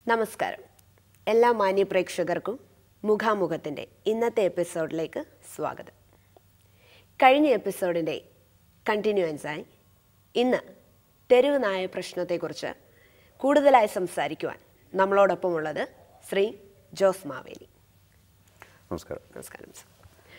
നമസ്കാരം എല്ലാ മാന്യ പ്രേക്ഷകർക്കും മുഖാമുഖത്തിൻ്റെ ഇന്നത്തെ എപ്പിസോഡിലേക്ക് സ്വാഗതം കഴിഞ്ഞ എപ്പിസോഡിൻ്റെ കണ്ടിന്യൂവൻസായി ഇന്ന് തെരുവ് നായ പ്രശ്നത്തെക്കുറിച്ച് കൂടുതലായി സംസാരിക്കുവാൻ നമ്മളോടൊപ്പമുള്ളത് ശ്രീ ജോസ് മാവേലി നമസ്കാരം നമസ്കാരം സർ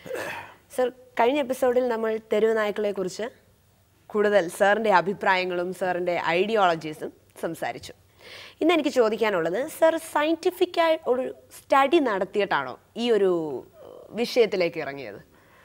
സർ കഴിഞ്ഞ എപ്പിസോഡിൽ നമ്മൾ തെരുവ് നായ്ക്കളെ കുറിച്ച് കൂടുതൽ സാറിൻ്റെ അഭിപ്രായങ്ങളും സാറിൻ്റെ ഐഡിയോളജീസും സംസാരിച്ചു ഇന്ന് എനിക്ക് ചോദിക്കാനുള്ളത് സർ സയൻറ്റിഫിക്കായി ഒരു സ്റ്റഡി നടത്തിയിട്ടാണോ ഈ ഒരു വിഷയത്തിലേക്ക് ഇറങ്ങിയത്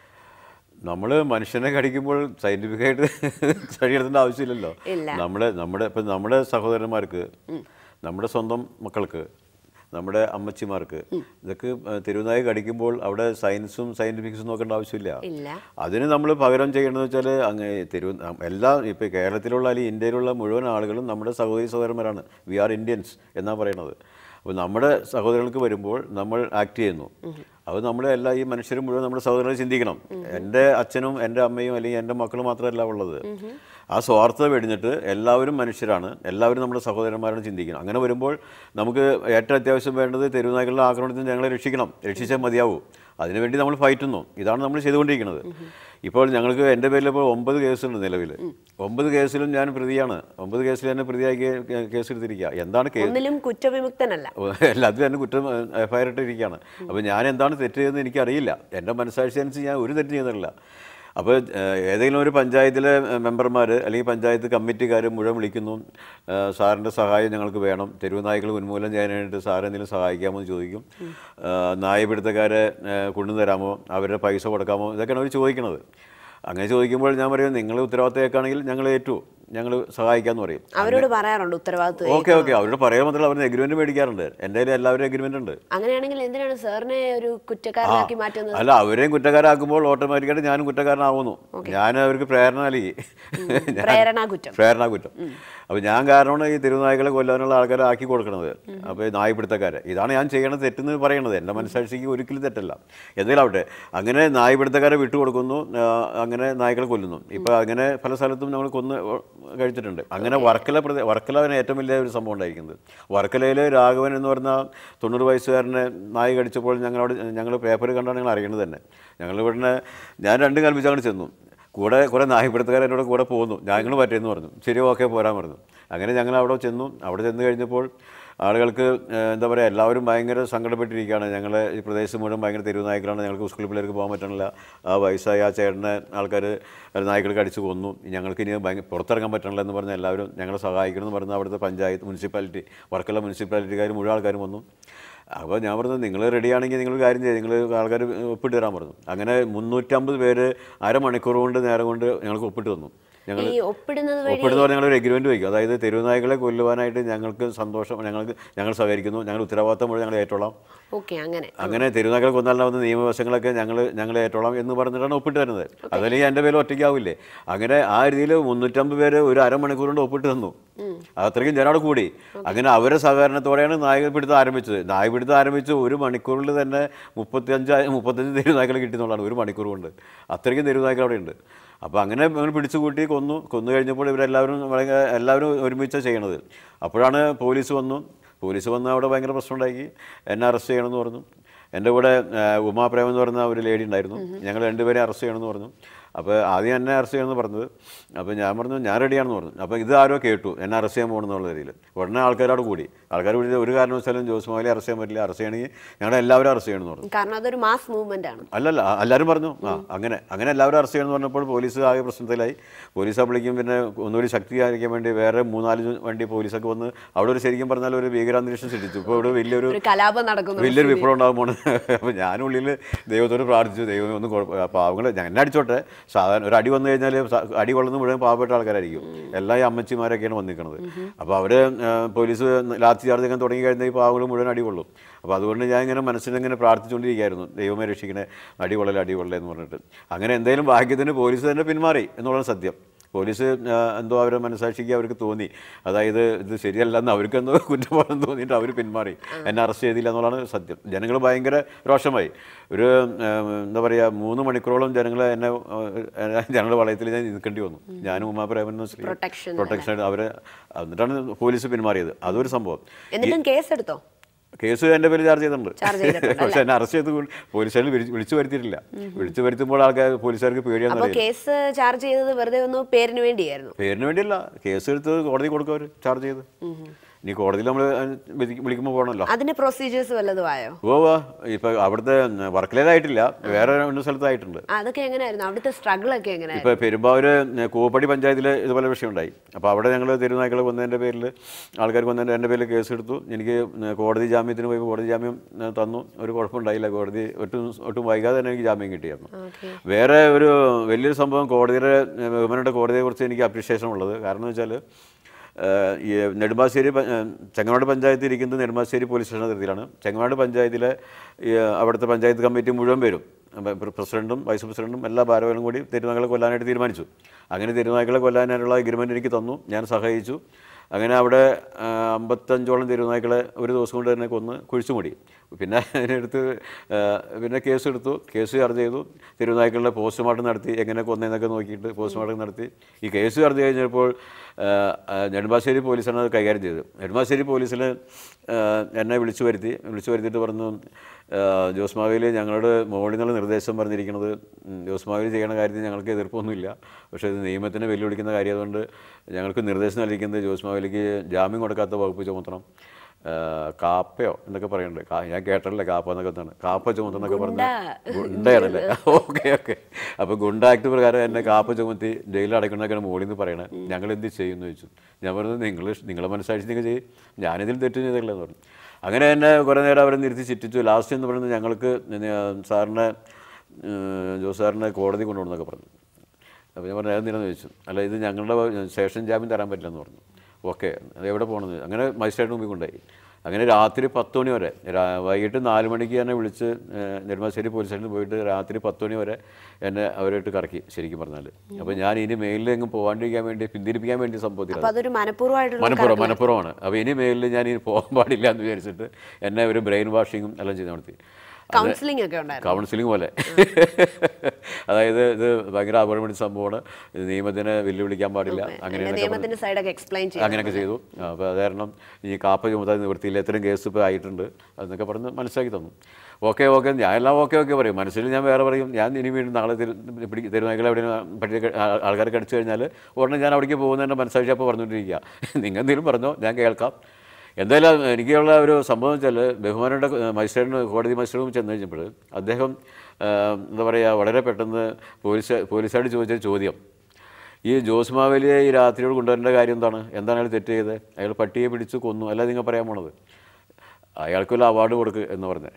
നമ്മൾ മനുഷ്യനെ കടിക്കുമ്പോൾ സയന്റിഫിക്കായിട്ട് സ്റ്റഡി എടുത്തേണ്ട ആവശ്യമില്ലല്ലോ ഇല്ല. നമ്മുടെ നമ്മുടെ ഇപ്പം നമ്മുടെ സഹോദരന്മാർക്ക് നമ്മുടെ സ്വന്തം മക്കൾക്ക് നമ്മുടെ അമ്മച്ചിമാർക്ക് ഇതൊക്കെ ഏഹ്, തെരുവുനായി കടിക്കുമ്പോൾ അവിടെ സയൻസും സയന്റിഫിക്സും നോക്കേണ്ട ആവശ്യമില്ല ഇല്ല അതിന് നമ്മൾ പകരം ചെയ്യണമെന്ന് വെച്ചാൽ അങ്ങ് തെരുവ് എല്ലാ ഇപ്പോൾ കേരളത്തിലുള്ള അല്ലെങ്കിൽ ഇന്ത്യയിലുള്ള മുഴുവൻ ആളുകളും നമ്മുടെ സഹോദരി സഹോദരന്മാരാണ് വി ആർ ഇന്ത്യൻസ് എന്നാണ് പറയുന്നത് അപ്പോൾ നമ്മുടെ സഹോദരങ്ങൾക്ക് വരുമ്പോൾ നമ്മൾ ആക്ട് ചെയ്യുന്നു അത് നമ്മുടെ എല്ലാ ഈ മനുഷ്യരും മുഴുവൻ നമ്മുടെ സഹോദരനെ ചിന്തിക്കണം എൻ്റെ അച്ഛനും എൻ്റെ അമ്മയും അല്ലെങ്കിൽ എൻ്റെ മക്കളും മാത്രമല്ല ഉള്ളത് ആ സ്വാർത്ഥത വെടിഞ്ഞിട്ട് എല്ലാവരും മനുഷ്യരാണ് എല്ലാവരും നമ്മുടെ സഹോദരന്മാരാണ് ചിന്തിക്കണം അങ്ങനെ വരുമ്പോൾ നമുക്ക് ഏറ്റവും അത്യാവശ്യം വേണ്ടത് തെരുവുനായ്ക്കളുടെ ആക്രമണത്തിൽ നിന്ന് ഞങ്ങളെ രക്ഷിക്കണം രക്ഷിച്ചാൽ മതിയാവൂ അതിനുവേണ്ടി നമ്മൾ ഫൈറ്റുന്നു ഇതാണ് നമ്മൾ ചെയ്തുകൊണ്ടിരിക്കുന്നത് ഇപ്പോൾ ഞങ്ങൾക്ക് എൻ്റെ പേരിൽ ഇപ്പോൾ ഒമ്പത് കേസുണ്ട് നിലവിൽ ഒമ്പത് കേസിലും ഞാൻ പ്രതിയാണ് ഒമ്പത് കേസിൽ എന്നെ പ്രതിയാക്കി കേ- കേസ് എടുത്തിരിക്കുക എന്താണ് കേസ് ഒന്നിലും കുറ്റവിമുക്തനല്ല എല്ലാത്തിലും എന്നെ കുറ്റം എഫ് ഐ ആർ ഇട്ടിരിക്കുകയാണ് അപ്പോൾ ഞാൻ എന്താണ് തെറ്റ് ചെയ്തതെന്ന് എനിക്കറിയില്ല എൻ്റെ മനസ്സാക്ഷി അനുസരിച്ച് ഞാൻ ഒരു തെറ്റ് ചെയ്യുന്നില്ല അപ്പോൾ ഏഹ്, ഏതെങ്കിലും ഒരു പഞ്ചായത്തിലെ മെമ്പർമാർ അല്ലെങ്കിൽ പഞ്ചായത്ത് കമ്മിറ്റിക്കാർ മുഴുവൻ വിളിക്കുന്നു ഏഹ്, സാറിൻ്റെ സഹായം ഞങ്ങൾക്ക് വേണം തെരുവ് നായ്ക്കൾ ഉന്മൂലനം ചെയ്യാനായിട്ട് സാർ എന്തെങ്കിലും സഹായിക്കാമോ എന്ന് ചോദിക്കും ഏഹ്, നായപിടുത്തക്കാരെ ഏഹ്, കൊണ്ടുതരാമോ അവരുടെ പൈസ കൊടുക്കാമോ ഇതൊക്കെയാണ് അവർ ചോദിക്കുന്നത് അങ്ങനെ ചോദിക്കുമ്പോൾ ഞാൻ പറയും നിങ്ങൾ ഉത്തരവാദിത്തമൊക്കെയാണെങ്കിൽ ഞങ്ങൾ ഏറ്റു ഞങ്ങൾ സഹായിക്കാമെന്ന് പറയും അവരോട് പറയാറുണ്ട് ഉത്തരവാദിത്വം ഓക്കെ ഓക്കെ അവരോട് പറയാൻ മാത്രമല്ല അവരുടെ എഗ്രിമെന്റ് മേടിക്കാറുണ്ട് എൻ്റെ കയ്യിൽ എല്ലാവരും എഗ്രിമെന്റ് ഉണ്ട് അങ്ങനെയാണെങ്കിൽ എന്തിനാണ് സാറിനെ ഒരു കുറ്റക്കാരനാക്കി മാറ്റുന്നത് അല്ല അവരെയും കുറ്റക്കാരാക്കുമ്പോൾ ഓട്ടോമാറ്റിക്കായിട്ട് ഞാനും കുറ്റക്കാരനാവുന്നു ഞാൻ അവർക്ക് പ്രേരണ നൽകി ഞാൻ- പ്രേരണാ കുറ്റം പ്രേരണ കുറ്റം അപ്പോൾ ഞാൻ കാരണമാണ് ഈ തെരുവുനായ്ക്കളെ കൊല്ലാനുള്ള ആൾക്കാരെ ആക്കി കൊടുക്കുന്നത് അപ്പോൾ ഈ നായ്പിടുത്തക്കാരെ ഇതാണ് ഞാൻ ചെയ്യണത് തെറ്റെന്ന് പറയണത് എൻ്റെ മനസ്സാക്ഷിക്ക് ഒരിക്കലും തെറ്റല്ല എന്തെങ്കിലും ആവട്ടെ അങ്ങനെ നായ്പിടുത്തക്കാരെ വിട്ടുകൊടുക്കുന്നു ആ, അങ്ങനെ നായ്ക്കളെ കൊല്ലുന്നു ഇപ്പോൾ അങ്ങനെ പല സ്ഥലത്തും നമ്മൾ കൊന്ന് കഴിച്ചിട്ടുണ്ട് അങ്ങനെ വർക്കല പ്രദേ വർക്കലാണ് ഏറ്റവും വലിയ ഒരു സംഭവം ഉണ്ടായിരിക്കുന്നത് വർക്കലയിൽ രാഘവൻ എന്ന് പറഞ്ഞ തൊണ്ണൂറ് വയസ്സുകാരനെ നായി കടിച്ചപ്പോൾ ഞങ്ങളോട് ഞങ്ങൾ പേപ്പർ കണ്ടാണ് ഞങ്ങൾ അറിയണത് തന്നെ ഞങ്ങൾ ഇവിടുന്ന് ഞാൻ രണ്ടും കൽപ്പിച്ച് അങ്ങോട്ട് ചെന്നു കൂടെ കുറേ നായപ്പെടുത്തുകാർ എന്നോട് കൂടെ പോകുന്നു ഞങ്ങൾ പറ്റിയെന്ന് പറഞ്ഞു ശരി ഓക്കെ പോരാൻ പറഞ്ഞു അങ്ങനെ ഞങ്ങൾ അവിടെ ചെന്നു അവിടെ ചെന്ന് കഴിഞ്ഞപ്പോൾ ആളുകൾക്ക് ഏഹ്, എന്താ പറയുക എല്ലാവരും ഭയങ്കര സങ്കടപ്പെട്ടിരിക്കുകയാണ് ഞങ്ങളെ ഈ പ്രദേശം മുഴുവൻ ഭയങ്കര തെരുവ് നായ്ക്കളാണ് ഞങ്ങൾക്ക് സ്കൂൾ പിള്ളേർക്ക് പോകാൻ പറ്റണില്ല ആ വയസ്സായ ആ ചേട്ടനെ ആൾക്കാർ നായ്ക്കൾ കടിച്ചു കൊന്നു ഞങ്ങൾക്ക് ഇനി ഭയങ്കര പുറത്തിറങ്ങാൻ പറ്റണില്ല എന്ന് പറഞ്ഞ് എല്ലാവരും ഞങ്ങളെ സഹായിക്കണമെന്ന് പറഞ്ഞ് അവിടുത്തെ പഞ്ചായത്ത് മുനിസിപ്പാലിറ്റി വർക്കല മുനിസിപ്പാലിറ്റിക്കാർ മുഴുവൻ ആൾക്കാരും വന്നു അപ്പോൾ ഞാൻ പറഞ്ഞു നിങ്ങൾ റെഡിയാണെങ്കിൽ നിങ്ങൾ കാര്യം ചെയ്യും നിങ്ങൾ ആൾക്കാർ ഒപ്പിട്ട് തരാൻ പറഞ്ഞു അങ്ങനെ മുന്നൂറ്റമ്പത് പേര് അരമണിക്കൂർ കൊണ്ട് നേരം കൊണ്ട് ഞങ്ങൾക്ക് ഒപ്പിട്ട് തന്നു ഞങ്ങൾ ഈ ഒപ്പിടുന്നത് വഴി ഒപ്പിടുന്ന പറഞ്ഞാൽ ഞങ്ങൾ ഒരു എഗ്രിമെൻറ്റ് വയ്ക്കും അതായത് തെരുവുനായ്ക്കളെ കൊല്ലുവാനായിട്ട് ഞങ്ങൾക്ക് സന്തോഷം ഞങ്ങൾക്ക് ഞങ്ങൾ സഹകരിക്കുന്നു ഞങ്ങൾ ഉത്തരവാദിത്തം മുഴുവൻ ഞങ്ങൾ ഏറ്റോളാം ഓക്കെ അങ്ങനെ അങ്ങനെ തെരുവുനായ്ക്കളെ കൊന്നാലാവുന്ന നിയമവശങ്ങളൊക്കെ ഞങ്ങൾ ഞങ്ങൾ ഏറ്റോളാം എന്ന് പറഞ്ഞിട്ടാണ് ഒപ്പിട്ട് തരുന്നത് അതല്ലെങ്കിൽ എൻ്റെ പേര് ഒറ്റയ്ക്കാവില്ലേ അങ്ങനെ ആ രീതിയിൽ മുന്നൂറ്റമ്പത് പേര് ഒരു അരമണിക്കൂർ കൊണ്ട് ഒപ്പിട്ട് തന്നു അത്രയ്ക്കും ജനോട് കൂടി അങ്ങനെ അവരുടെ സഹകരണത്തോടെയാണ് നായകപ്പിടുത്തം ആരംഭിച്ചത് നായകപ്പിടുത്തം ആരംഭിച്ച് ഒരു മണിക്കൂറിൽ തന്നെ മുപ്പത്തിയഞ്ച് മുപ്പത്തഞ്ച് തെരുവുനായ്ക്കളെ കിട്ടുന്നുള്ളതാണ് ഒരു മണിക്കൂർ കൊണ്ട് അത്രയ്ക്കും തെരുവുനായ്ക്കൾ അവിടെ ഉണ്ട് അപ്പോൾ അങ്ങനെ ഞങ്ങൾ പിടിച്ചു കൂട്ടി കൊന്നു കൊന്നു കഴിഞ്ഞപ്പോൾ ഇവരെല്ലാവരും ഭയങ്കര എല്ലാവരും ഒരുമിച്ചാണ് ചെയ്യണത് അപ്പോഴാണ് പോലീസ് വന്നു പോലീസ് വന്ന് അവിടെ ഭയങ്കര പ്രശ്നം ഉണ്ടാക്കി എന്നെ അറസ്റ്റ് ചെയ്യണമെന്ന് പറഞ്ഞു എൻ്റെ കൂടെ ആ, ഉമാ പ്രേം എന്ന് പറയുന്ന ഒരു ലേഡി ഉണ്ടായിരുന്നു ഞങ്ങൾ രണ്ടുപേരെ അറസ്റ്റ് ചെയ്യണമെന്ന് പറഞ്ഞു അപ്പോൾ ആദ്യം എന്നെ അറസ്റ്റ് ചെയ്യണമെന്ന് പറഞ്ഞത് അപ്പോൾ ഞാൻ പറഞ്ഞു ഞാൻ റെഡിയാണെന്ന് പറഞ്ഞു അപ്പോൾ ഇത് ആരോ കേട്ടു എന്നെ അറസ്റ്റ് ചെയ്യാൻ പോകണമെന്നുള്ള രീതിയിൽ ഉടനെ ആൾക്കാരോട് കൂടി ആൾക്കാർ കൂടി ഒരു കാരണവശാലും ജോസ് മോഹലെ അറസ്റ്റ് ചെയ്യാൻ പറ്റില്ല അറസ്റ്റ് ചെയ്യണമെങ്കിൽ ഞങ്ങൾ എല്ലാവരും അറസ്റ്റ് ചെയ്യണമെന്ന് പറഞ്ഞു കാരണം അതൊരു മാസ് മൂവ്മെന്റ് ആണ് അല്ലല്ല ആ, എല്ലാവരും പറഞ്ഞു ആ അങ്ങനെ അങ്ങനെ എല്ലാവരും അറസ്റ്റ് ചെയ്യണമെന്ന് പറഞ്ഞപ്പോൾ പോലീസ് ആകെ പ്രശ്നത്തിലായി പോലീസ് അപ്പോഴേക്കും പിന്നെ ഒന്നുകൂടി ശക്തിയായിരിക്കാൻ വേണ്ടി വേറെ മൂന്നാല് വണ്ടി പോലീസൊക്കെ വന്ന് അവിടെ ഒരു ശരിക്കും പറഞ്ഞാൽ ഒരു ഭീകരാന്തരീക്ഷം സൃഷ്ടിച്ചു ഇപ്പോൾ ഇവിടെ വലിയൊരു ഒരു കലാപം നടക്കുന്നു വലിയൊരു വിപ്ലവം ഉണ്ടാകുമ്പോൾ അപ്പോൾ ഞാനുള്ളിൽ ദൈവത്തോട് പ്രാർത്ഥിച്ചു ദൈവം ഒന്നും കുഴപ്പ പാവങ്ങൾ ഞാൻ എന്നെ അടിച്ചോട്ടെ സാധാരണ ഒരു അടി വന്നു കഴിഞ്ഞാൽ സ- അടി കൊള്ളുന്ന മുഴുവൻ പാവപ്പെട്ട ആൾക്കാരായിരിക്കും എല്ലാ ഈ അമ്മച്ചിമാരൊക്കെയാണ് വന്നിരിക്കുന്നത് അപ്പോൾ അവർ പോലീസ് ലാത്തി ചാർജ് തുടങ്ങി കഴിഞ്ഞാൽ ഈ പാവങ്ങൾ മുഴുവൻ അടി കൊള്ളും അപ്പോൾ അതുകൊണ്ട് ഞാൻ ഇങ്ങനെ മനസ്സിലിങ്ങനെ പ്രാർത്ഥിച്ചുകൊണ്ടിരിക്കുകയായിരുന്നു ദൈവമേ രക്ഷിക്കണേ അടി കൊള്ളലെ അടി കൊള്ളലെ എന്ന് പറഞ്ഞിട്ട് അങ്ങനെ എന്തെങ്കിലും ഭാഗ്യത്തിന് പോലീസ് തന്നെ പിന്മാറി എന്നുള്ളതാണ് സത്യം പോലീസ് ആ, എന്തോ അവരെ മനസാക്ഷിക്ക് അവർക്ക് തോന്നി അതായത് ഇത് ശരിയല്ലെന്ന് അവർക്ക് എന്തോ കുറ്റബോധം തോന്നിയിട്ട് അവർ പിന്മാറി എന്നെ അറസ്റ്റ് ചെയ്തില്ല എന്നുള്ളതാണ് സത്യം ജനങ്ങൾ ഭയങ്കര രോഷമായി ഒരു ആ, എന്താ പറയുക മൂന്ന് മണിക്കൂറോളം ജനങ്ങൾ എന്നെ ആ, ജനങ്ങളുടെ വളയത്തിൽ ഞാൻ നിൽക്കേണ്ടി വന്നു ഞാനും ഉമാ പ്രേമനും ശ്രീ Protection പ്രൊട്ടക്ഷൻ അവരെ എന്നിട്ടാണ് പോലീസ് പിന്മാറിയത് അതൊരു സംഭവം എന്നിട്ടും കേസെടുത്തോ കേസ് എൻ്റെ പേര് ചാർജ് ചെയ്തിട്ടുണ്ട് ചാർജ് ചെയ്തിട്ടുണ്ട് പക്ഷെ എന്നെ അറസ്റ്റ് ചെയ്ത് പോലീസുകാർ വിളിച്ചു വരുത്തിയിട്ടില്ല വിളിച്ചു വരുത്തുമ്പോൾ ആൾക്കാർ പോലീസുകാർക്ക് അപ്പൊ പേടിയാണെന്നറിയില്ല കേസ് ചാർജ് ചെയ്തത് വെറുതെ ഒന്ന് പേരിന് വേണ്ടിയായിരുന്നു പേരിന് വേണ്ടിയല്ല കേസ് എടുത്ത് കോടതി കൊടുക്കും അവർ ചാർജ് ചെയ്ത് ഇനി കോടതിയിൽ നമ്മൾ വിളിക്കുമ്പോൾ പോകണമല്ലോ അതിന്റെ പ്രൊസീജിയേഴ്സ് വല്ലതും ആയോ ഓ ഇപ്പൊ അവിടുത്തെ വർക്കലേലായിട്ടില്ല വേറെ രണ്ട് സ്ഥലത്തായിട്ടുണ്ട് അതൊക്കെ എങ്ങനെയായിരുന്നു അവിടുത്തെ സ്ട്രഗിൾ ഒക്കെ എങ്ങനെയായിരുന്നു ഇപ്പോൾ പെരുമ്പാവൂർ കൂപ്പടി പഞ്ചായത്തിൽ ഇതുപോലെ വിഷയമുണ്ടായി അപ്പോൾ അവിടെ ഞങ്ങൾ തെരുനായ്ക്കൾ വന്നതിൻ്റെ പേരിൽ ആൾക്കാർ വന്നതിൻ്റെ എൻ്റെ പേരിൽ കേസ് എടുത്തു എനിക്ക് കോടതി ജാമ്യത്തിന് പോയി കോടതി ജാമ്യം ഏ, തന്നു ഒരു കുഴപ്പമുണ്ടായില്ല കോടതി ഒട്ടും ഒട്ടും വൈകാതെ തന്നെ എനിക്ക് ജാമ്യം കിട്ടിയായിരുന്നു ഓക്കെ വേറെ ഒരു വലിയൊരു സംഭവം കോടതിയുടെ ഏ, ബഹുമാനയുടെ കോടതിയെക്കുറിച്ച് എനിക്ക് അപ്രിഷിയേഷൻ ഉള്ളത് കാരണം എന്ന് വെച്ചാൽ ഈ നെടുമ്പാശ്ശേരി പ- ഏ, ചെങ്ങനാട് പഞ്ചായത്ത് ഇരിക്കുന്നത് നെടുമ്പാശ്ശേരി പോലീസ് സ്റ്റേഷൻ അതിർത്തിയിലാണ് ചെങ്ങനാട് പഞ്ചായത്തിലെ ഈ അവിടുത്തെ പഞ്ചായത്ത് കമ്മിറ്റി മുഴുവൻ പേരും അപ്പൊ പ്ര- പ്രസിഡന്റും വൈസ് പ്രസിഡന്റും എല്ലാ ഭാരവാഹികളും കൂടി തെരുനായ്ക്കളെ കൊല്ലാനായിട്ട് തീരുമാനിച്ചു അങ്ങനെ തെരുനായ്ക്കളെ കൊല്ലാനായിട്ടുള്ള എഗ്രിമെൻ്റ് എനിക്ക് തന്നു ഞാൻ സഹായിച്ചു അങ്ങനെ അവിടെ ആ, അമ്പത്തഞ്ചോളം തെരുനായ്ക്കളെ ഒരു ദിവസം കൊണ്ട് തന്നെ കൊന്ന് കുഴിച്ചുമൂടി പിന്നെ അതിനെടുത്ത് ആ, പിന്നെ കേസ് എടുത്തു കേസ് ചാർജ് ചെയ്തു തെരുനായ്ക്കളുടെ പോസ്റ്റ്മോർട്ടം നടത്തി എങ്ങനെ കൊന്നതെന്നൊക്കെ നോക്കിയിട്ട് പോസ്റ്റ്മോർട്ടം നടത്തി ഈ കേസ് ചാർജ് കഴിഞ്ഞപ്പോൾ ആ, ആ, നെടുമ്പാശ്ശേരി പോലീസാണ് അത് കൈകാര്യം ചെയ്തത് നെടുമ്പാശ്ശേരി പോലീസിൽ എന്നെ വിളിച്ചു വരുത്തി വിളിച്ചു വരുത്തിയിട്ട് പറഞ്ഞു ആ, ജോസ് മാവേലി ഞങ്ങളോട് മുകളിൽ നിന്നുള്ള നിർദ്ദേശം പറഞ്ഞിരിക്കുന്നത് ഉം, ജോസ് മാവേലി ചെയ്യണ കാര്യത്തിൽ ഞങ്ങൾക്ക് എതിർപ്പൊന്നുമില്ല പക്ഷേ ഇത് നിയമത്തിനെ വെല്ലുവിളിക്കുന്ന കാര്യമായതുകൊണ്ട് ഞങ്ങൾക്ക് നിർദ്ദേശം നൽകിക്കുന്നത് ജോസ് മാവേലിക്ക് ജാമ്യം കൊടുക്കാത്ത വകുപ്പ് ചുമത്തണം ആ, കാപ്പയോ എന്നൊക്കെ പറയുന്നുണ്ട് കാ- ഞാൻ കേട്ടല്ലേ കാപ്പ എന്നൊക്കെ എന്താണ് കാപ്പ ചുമത്തുന്നൊക്കെ പറഞ്ഞ് ഗുണ്ടയാണല്ലേ ഓക്കെ ഓക്കെ അപ്പോൾ ഗുണ്ട ആക്ട് പ്രകാരം എന്നെ കാപ്പ ചുമത്തി ജയിലിൽ അടയ്ക്കണമെന്നൊക്കെയാണ് മുകളിൽ നിന്ന് പറയണത് ഞങ്ങൾ എന്ത് ചെയ്യും എന്ന് ചോദിച്ചു ഞാൻ പറഞ്ഞത് നിങ്ങൾ നിങ്ങളെ മനസ്സാക്ഷി നിങ്ങൾ ചെയ്യും ഞാനിതിൽ തെറ്റ് ചെയ്തിട്ടില്ല എന്ന് പറഞ്ഞു അങ്ങനെ എന്നെ കുറേ നേരം അവരെ നിർത്തി ചിറ്റിച്ചു ലാസ്റ്റ് എന്ന് പറയുന്നത് ഞങ്ങൾക്ക് സാറിനെ ഏഹ്, ജോസ് സാറിനെ കോടതി കൊണ്ടുപോകണമെന്നൊക്കെ പറഞ്ഞു അപ്പോൾ ഞാൻ പറഞ്ഞു ഏതെന്തിനാന്ന് ചോദിച്ചു അല്ല ഇത് ഞങ്ങളുടെ സ്റ്റേഷൻ ജാമ്യം തരാൻ പറ്റില്ലെന്ന് പറഞ്ഞു ഓക്കെ അത് എവിടെ പോകണമെന്ന് അങ്ങനെ മജിസ്ട്രേറ്റ് മുമ്പിൽ കൊണ്ടുപോയി അങ്ങനെ രാത്രി പത്ത് മണി വരെ രാ- വൈകിട്ട് നാല് മണിക്ക് എന്നെ വിളിച്ച് ഏഹ്, നെടുമ്പാശ്ശേരി പോലീസ് സ്റ്റേഷനിൽ പോയിട്ട് രാത്രി പത്ത് മണി വരെ എന്നെ അവരായിട്ട് കറക്കി ശരിക്കും പറഞ്ഞാൽ അപ്പോൾ ഞാൻ ഇനി മെയിലിൽ എങ്ങും പോകാണ്ടിരിക്കാൻ വേണ്ടി പിന്തിരിപ്പിക്കാൻ വേണ്ടി സംഭവത്തിൽ അപ്പൊ അതൊരു മനഃപൂർവ്വമായിട്ടുള്ള മനപ്പുറം മനപ്പുറമാണ് അപ്പോൾ ഇനി മേലിൽ ഞാൻ ഇനി പോകാൻ പാടില്ല എന്ന് വിചാരിച്ചിട്ട് എന്നെ ഒരു ബ്രെയിൻ വാഷിങ്ങും എല്ലാം ചെയ്ത് നടത്തി കൗൺസിലിംഗ് ഒക്കെ ഉണ്ടായിരുന്നു കൗൺസിലിംഗ് പോലെ അതായത് ഇത് ഭയങ്കര അപകടമുള്ള സംഭവമാണ് ഇത് നിയമത്തിനെ വെല്ലുവിളിക്കാൻ പാടില്ല അങ്ങനെ പിന്നെ നിയമത്തിന്റെ സൈഡൊക്കെ എക്സ്പ്ലെയിൻ ചെയ്യും അങ്ങനെയൊക്കെ ചെയ്തു അപ്പോൾ അത് കാരണം ഈ കാപ്പ ചുമത്താൻ നിവൃത്തിയില്ല എത്രയും കേസ് ഇപ്പോൾ ആയിട്ടുണ്ട് എന്നൊക്കെ പറഞ്ഞ് മനസ്സിലാക്കി തന്നു ഓക്കെ ഓക്കെ ഞാൻ എല്ലാം ഓക്കെ ഓക്കെ പറയും മനസ്സിൽ ഞാൻ വേറെ പറയും ഞാൻ ഇനി വീണ്ടും നാളെ തിരു പിടി തെരുനായ്ക്കളെ എവിടെ പട്ടി ആൾക്കാർ കടിച്ചു കഴിഞ്ഞാൽ ഉടനെ ഞാൻ അവിടേക്ക് പോകുന്നതിൻ്റെ മനസ്സാക്ഷി അപ്പോൾ പറഞ്ഞുകൊണ്ടിരിക്കുക നിങ്ങൾ എന്തെങ്കിലും പറഞ്ഞോ ഞാൻ കേൾക്കാം എന്തായാലും എനിക്കുള്ള ഒരു സംഭവം വെച്ചാൽ ബഹുമാനയുടെ മജിസ്ട്രേറ്റിന് കോടതി മജിസ്ട്രേറ്റും ചെന്ന് കഴിഞ്ഞപ്പോൾ അദ്ദേഹം ആ, എന്താ പറയുക വളരെ പെട്ടെന്ന് പോലീസ് പോലീസുകാരോട് ചോദിച്ച ചോദ്യം ഈ ജോസ് മാവേലിയെ ഈ രാത്രിയോട് കൊണ്ടുവരേണ്ട കാര്യം എന്താണ് എന്താണ് അയാൾ തെറ്റ് ചെയ്തത് അയാൾ പട്ടിയെ പിടിച്ച് കൊന്നു അല്ല നിങ്ങൾ പറയാൻ പോണത് അയാൾക്കൊരു അവാർഡ് കൊടുക്കുക എന്ന് പറഞ്ഞ്